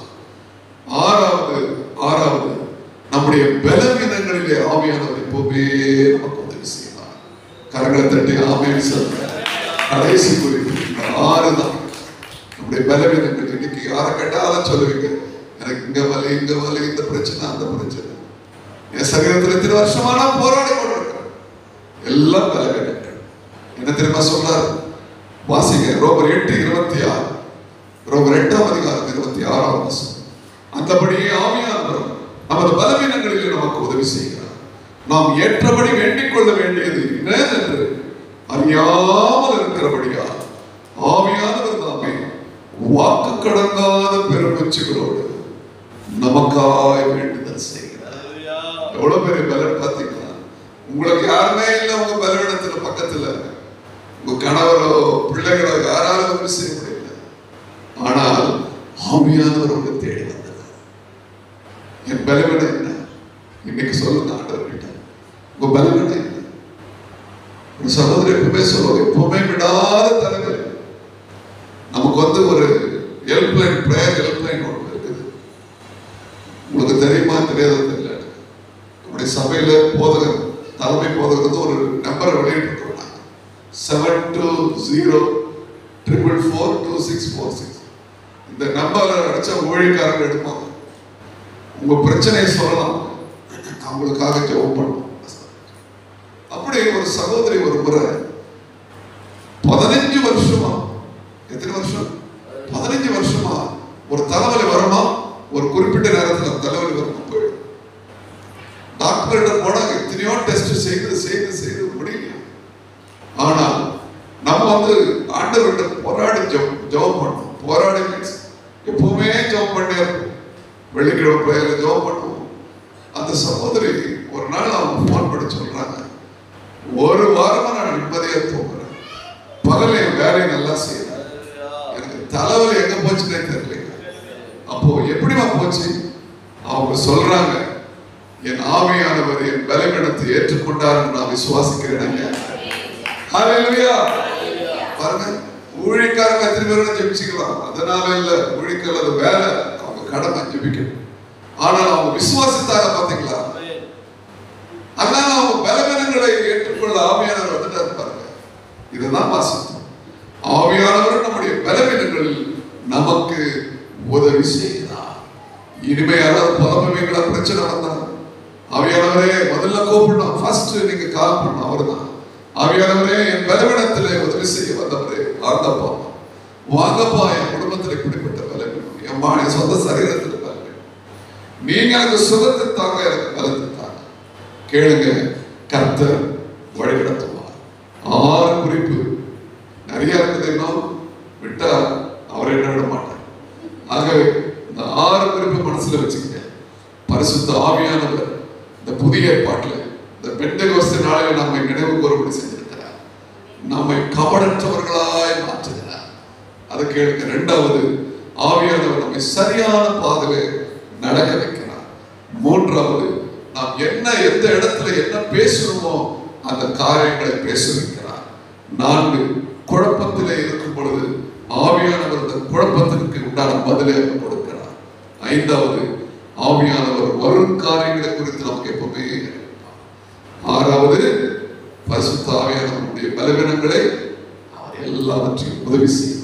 ஆறாவது ஆறாவது நம்முடைய பலவீனங்களிலே ஆவியானவர் எப்பவுமே நமக்கு உதவி செய்வார் கரங்களை தட்டி ஆமைன்னு சொல்ற கடைசி குறிப்பு இந்த ஆறு தான் நம்முடைய பலவீனங்கள் இன்னைக்கு யாரை கேட்டாலும் சொல்லுவீங்க எனக்கு இங்க வலி இங்க வலி இந்த பிரச்சனை அந்த பிரச்சனை என் சரீரத்தில் இத்தனை வருஷமா நான் போராடி கொண்டிருக்கிறேன் எல்லாம் பலவீனங்கள் என்ன தெரியுமா சொல்றாரு வாசிங்க ரோமர் எட்டு இருபத்தி ஆறு ரோமர் எட்டாம் அதிகாரம் இருபத்தி ஆறாம் வசனம் அந்தபடியே ஆவியானவர் நமது பலவீனங்களிலே நமக்கு உதவி செய்கிறார் நாம் ஏற்றபடி வேண்டிக் கொள்ள வேண்டியது என்னதென்று அறியாமல் இருக்கிறபடியா ஆவியானவர் தாமே வாக்கு கடங்காத பெருமச்சுகளோடு நமக்காய் வேண்டுதல் செய்கிறார் ஹalleluya. எவ்வளவு பெரிய பலன் பார்த்தீங்களா உங்களுக்கு யாருமே இல்லை உங்க பலவீனத்துல பக்கத்துல உங்க கணவரோ பிள்ளைகளோ யாராலும் உதவி செய்ய முடியல ஆனால் ஆவியானவர் உங்களை தேடி வந்தார் என் பலவீனம் என்ன இன்னைக்கு சொல்லுங்க ஆண்டவர்கிட்ட உங்க பலவீனம் என்ன ஒரு சகோதரி எப்பவுமே சொல்லுவாங்க எப்பவுமே விடாத தலைவர் நமக்கு வந்து ஒரு ஹெல்ப்லைன் ப்ரேயர் ஹெல்ப்லைன் ஒன்று இருக்குது உங்களுக்கு தெரியுமா தெரியாத தெரியல நம்முடைய சபையில போதகர் தலைமை போதகர் வந்து ஒரு நம்பரை வெளியிட்டிருக்கிறோம் seven two zero triple four two six four six இந்த நம்பரை அடிச்சா ஊழியக்காரங்க எடுப்பாங்க உங்க பிரச்சனையை சொல்லலாம் அவங்களுக்காக ஜெபம் பண்ணுவோம் அப்படி ஒரு சகோதரி ஒரு முறை பதினஞ்சு வருஷமா எத்தனை வருஷம் பதினஞ்சு வருஷமா ஒரு தலைவலி வருமா ஒரு குறிப்பிட்ட நேரத்தில் தலைவலி வருமா போயிடும் டாக்டர்கிட்ட போனாங்க எத்தனையோ டெஸ்ட் செய்து செய்து செய்து முடியல ஆனால் நம்ம வந்து ஆண்டவர்கிட்ட போராடி ஜெபம் ஜெபம் பண்ணோம் போராடி மீன்ஸ் எப்பவுமே ஜெபம் பண்ணே இருப்போம் வெள்ளிக்கிழமை பிரேயர்ல ஜெபம் பண்ணுவோம் அந்த சகோதரி ஒரு நாள் அவங்க ஃபோன் பண்ணி சொல்றாங்க ஒரு வாரமா நான் அமைதியா தூங்குறேன் பகல என் வேலையை நல்லா செய்யறேன் எனக்கு தலைவலி எங்க போச்சுன்னே தெரியல அப்போ எப்படிமா போச்சு அவங்க சொல்றாங்க என் ஆவியானவர் என் பலவீனத்தை ஏற்றுக்கொண்டார் என்று நான் விசுவாசிக்கிறேன் ஹalleluya பாருங்க ஊழியக்காரங்க எத்தனை பேரும் ஜெபிச்சுக்கலாம் அதனால இல்ல ஊழியக்காரர் அது வேலை அவங்க கடமை ஜெபிக்கணும் ஆனால் அவங்க விசுவாசித்தாங்க பாத்தீங்களா அதனால அவங்க பலவீனங்களை ஏற்றுக்கொள்ள ஆவியானவர் வந்துட்டார் பாருங்க இதுதான் வாசித்தோம் ஆவியானவர் நம்முடைய பலவீனங்களில் நமக்கு உதவி செய்கிறார் இனிமே யாராவது புலம்புவீங்களா பிரச்சனை வந்தா ஆவியானவரே முதல்ல கூப்பிடணும் ஃபர்ஸ்ட் நீங்க கால் பண்ணணும் அவர்தான் ஆவியானவரே என் பலவீனத்திலே உதவி செய்ய வந்தவரே வாங்கப்பா வாங்கப்பா என் குடும்பத்தில் இப்படிப்பட்ட பலவீனம் என் மா- என் சொந்த சரீரத்தில் பலவீனம் நீங்க எனக்கு சுகத்தை தாங்க எனக்கு பலத்தை தாங்க கேளுங்க கர்த்தர் வழிநடத்துவார் ஆறு குறிப்பு நிறைய இருக்குது இன்னும் விட்டா அவர் என்ன விட மாட்டார் ஆகவே இந்த ஆறு குறிப்பு மனசுல வச்சுக்கங்க பரிசுத்த ஆவியானவர் இந்த புதிய ஏற்பாட்டில் இந்த பெண்டகோஸ்து நாளில் நம்மை நினைவு கூறும்படி செஞ்சிருக்கிறார் நம்மை கபடற்றவர்களாய் மாற்றுகிறார் அதை கேளுங்க ரெண்டாவது ஆவியானவர் நம்மை சரியான பாதையில நடக்க வைக்கிறார் மூன்றாவது நாம் என்ன எந்த இடத்துல என்ன பேசணுமோ அந்த காரியங்களை பேச வைக்கிறார் நான்கு குழப்பத்திலே இருக்கும் பொழுது ஆவியானவர் அந்த குழப்பத்திற்கு உண்டான பதிலை அவர் கொடுக்கிறார் ஐந்தாவது ஆவியானவர் வரும் காரியங்களை குறித்து நமக்கு எப்பவுமே இருப்பார். ஆறாவது பரிசுத்த ஆவியானவருடைய பலவீனங்களை அவர் எல்லாவற்றையும் உதவி செய்வார்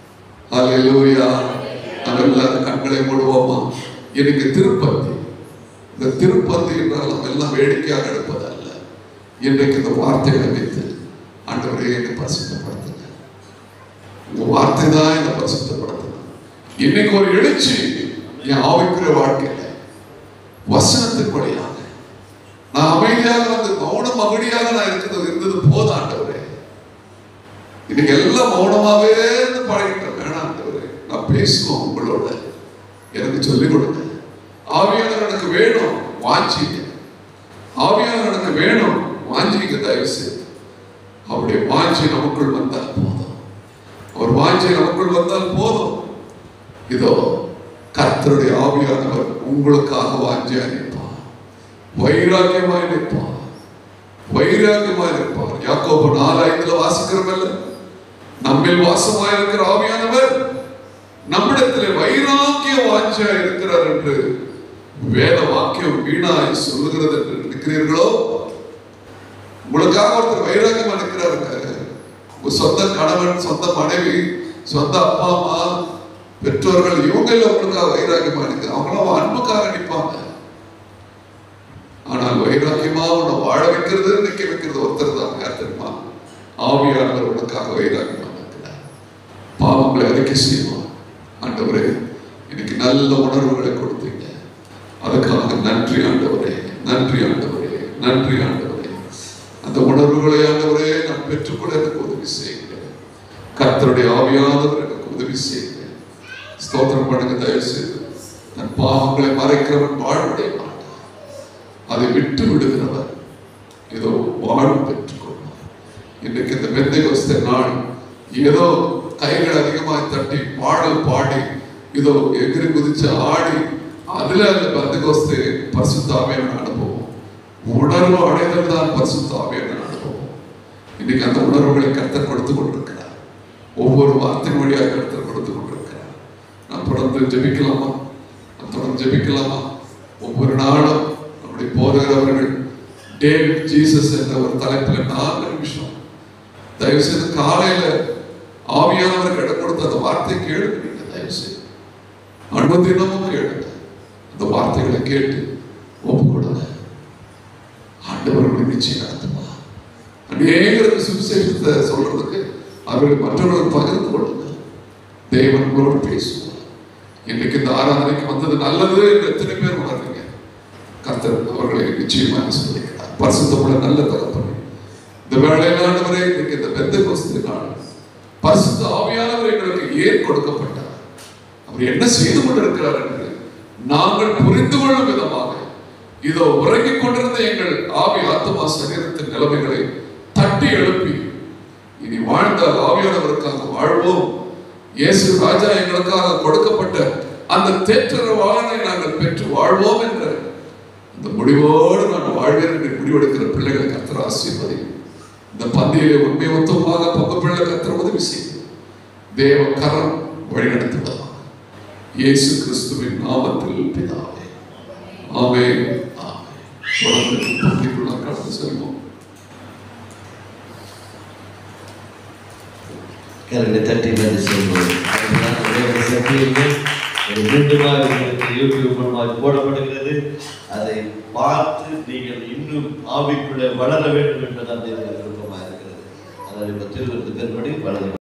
ஹalleluya நம்ம எல்லாரும் கண்களை மூடுவோமா எனக்கு திருப்பதி இந்த திருப்பதி என்றால் நம்ம எல்லாம் வேடிக்கையாக எடுப்பதல்ல இன்றைக்கு இந்த வார்த்தைகளை வைத்து ஆண்டவரே என்னை பரிசுத்தப்படுத்துங்க உங்க வார்த்தை தான் என்னை பரிசுத்தப்படுத்தணும் இன்னைக்கு ஒரு எழுச்சி என் ஆவிக்குரிய வாழ்க்கையில வசனத்தின்படியாக நான் அமைதியாக வந்து மௌன மகிழியாக நான் இருக்கிறது இருந்தது போதும் ஆண்டவரே இன்னைக்கு எல்லாம் மௌனமாவே இருந்து பழகிட்டேன் வேணாம் ஆண்டவரே நான் பேசுவோம் உங்களோட எனக்கு சொல்லிக் கொடுங்க ஆவியானவர் எனக்கு வேணும் வாஞ்சிங்க ஆவியானவர் எனக்கு வேணும் வாஞ்சிங்க தயவு செய்து அவருடைய வாஞ்சி நமக்குள் வந்தால் போதும் அவர் வாஞ்சி நமக்குள் வந்தால் போதும் இதோ கர்த்தருடைய ஆவியானவர் உங்களுக்காக வாஞ்சியா நிற்பார் வைராக்கியமாய் நிற்பார் வைராக்கியமாய் நிற்பார் யாக்கோபு நாலு ஐந்துல வாசிக்கிறோமல்ல நம்மில் வாசமாய் இருக்கிற ஆவியானவர் நம்மிடத்திலே வைராக்கிய வாஞ்சியா இருக்கிறார் என்று வேத வாக்கியம் வீணாய் சொல்லுகிறது என்று நினைக்கிறீர்களோ உங்களுக்காக ஒருத்தர் வைராக்கியமா நிற்கிறாருங்க உங்க சொந்த கணவன் சொந்த மனைவி சொந்த அப்பா அம்மா பெற்றோர்கள் இவங்க எல்லாம் உங்களுக்காக வைராக்கியமா நிற்கிறாங்க அவங்களாம் அன்புக்காக நிற்பாங்க ஆனால் வைராக்கியமா உன்னை வாழ வைக்கிறது நிற்க வைக்கிறது ஒருத்தர் தான் யார் தெரியுமா ஆவியானவர் உனக்காக வைராக்கியமா நிற்கிறார் பாவங்களை அறிக்கை செய்வோம் ஆண்டவரே இன்னைக்கு நல்ல உணர்வுகளை கொடுத்தீங்க அதுக்காக நன்றி ஆண்டவரே நன்றி ஆண்டவரே நன்றி ஆண்டவரே அந்த உணர்வுகளை ஆண்டவரே நான் பெற்றுக்கொள்ள எனக்கு உதவி செய்யுங்க கர்த்தருடைய ஆவியானவர் எனக்கு உதவி செய்யுங்க ஸ்தோத்திரம் பண்ணுங்க தயவு செய்து நான் பாவங்களை மறைக்கிறவன் வாழ்வுடைய மாட்டான் அதை விட்டு விடுகிறவர் ஏதோ வாழ்வு பெற்றுக்கொள்வார் இன்றைக்கு இந்த மெந்தை நாள் ஏதோ கைகள் அதிகமாக தட்டி பாடல் பாடி இதோ எகிரி குதிச்சு ஆடி அதுல அந்த பந்தகோஸ்து பரிசுத்தாவியான அனுபவம் உணர்வு அடைதல் தான் பரிசுத்தாவியான அனுபவம் இன்னைக்கு அந்த உணர்வுகளை கர்த்தர் கொடுத்து கொண்டிருக்கிறார் ஒவ்வொரு வார்த்தை வழியாக கர்த்தர் கொடுத்து கொண்டிருக்கிறார் நான் தொடர்ந்து ஜெபிக்கலாமா நான் தொடர்ந்து ஜெபிக்கலாமா ஒவ்வொரு நாளும் நம்முடைய போதகரவர்கள் டேவிட் ஜீசஸ் என்ற ஒரு தலைப்பில் நான்கு நிமிஷம் தயவு செய்து காலையில ஆவியானவருக்கு இடம் கொடுத்த அந்த வார்த்தையை கேளுங்க நீங்க தயவு செய்து அனுமதினமும் கேளுங்க அந்த வார்த்தைகளை கேட்டு ஒப்பு கொடுங்க ஆண்டவர்களை நிச்சயம் நடத்துவா அநேகருக்கு சுவிசேஷத்தை சொல்றதுக்கு அவர்கள் மற்றவர்கள் பகிர்ந்து கொள்ளுங்க தேவன் உங்களோடு பேசுவார் இன்னைக்கு இந்த ஆராதனைக்கு வந்தது நல்லது என்று எத்தனை பேர் உணர்றீங்க கர்த்தர் அவர்களை நிச்சயமாக சொல்லிக்கிறார் பரிசுத்தமுள்ள நல்ல தகப்பனை இந்த வேளையில் ஆண்டவரே இன்னைக்கு இந்த பெந்த கோஸ்து நாள் பரிசுத்த ஆவியானவர் எங்களுக்கு ஏன் கொடுக்கப்பட்டார் அவர் என்ன செய்து கொண்டிருக்கிறார் என்று நாங்கள் புரிந்து கொள்ளும் விதமாக இதோ உறங்கிக் கொண்டிருந்த எங்கள் ஆவி ஆத்மா சரீரத்தின் நிலைமைகளை தட்டி எழுப்பி இனி வாழ்ந்தால் ஆவியானவருக்காக வாழ்வோம் இயேசு ராஜா எங்களுக்காக கொடுக்கப்பட்ட அந்த தேற்றர வாழனை நாங்கள் பெற்று வாழ்வோம் என்ற இந்த முடிவோடு நான் வாழ்வேன் என்று முடிவெடுக்கிற பிள்ளைகளை கத்தர் ஆசீர்வதி இந்த பந்தியிலே உண்மை மொத்தமாக பங்கு பிள்ளை கத்தர் உதவி செய்யும் தேவ கரம் வழிநடத்துவதாக இயேசு கிறிஸ்துவின் நாமத்தில் பிதாவே ஆமென் ஆமென் தொடர்ந்து பந்திக்குள்ள கடந்து செல்வோம் கரங்களை தட்டி நன்றி சொல்வோம் அதுதான் உடைய சத்தியங்கள் ஒரு மீண்டுமாக உங்களுக்கு யூடியூப் மூலமாக போடப்படுகிறது அதை பார்த்து நீங்கள் இன்னும் ஆவிக்குள்ளே வளர வேண்டும் என்பதுதான் தேவனுடைய விருப்பமாக இருக்கிறது அதனால் இப்போ திருவிழத்து பெருபடி வளர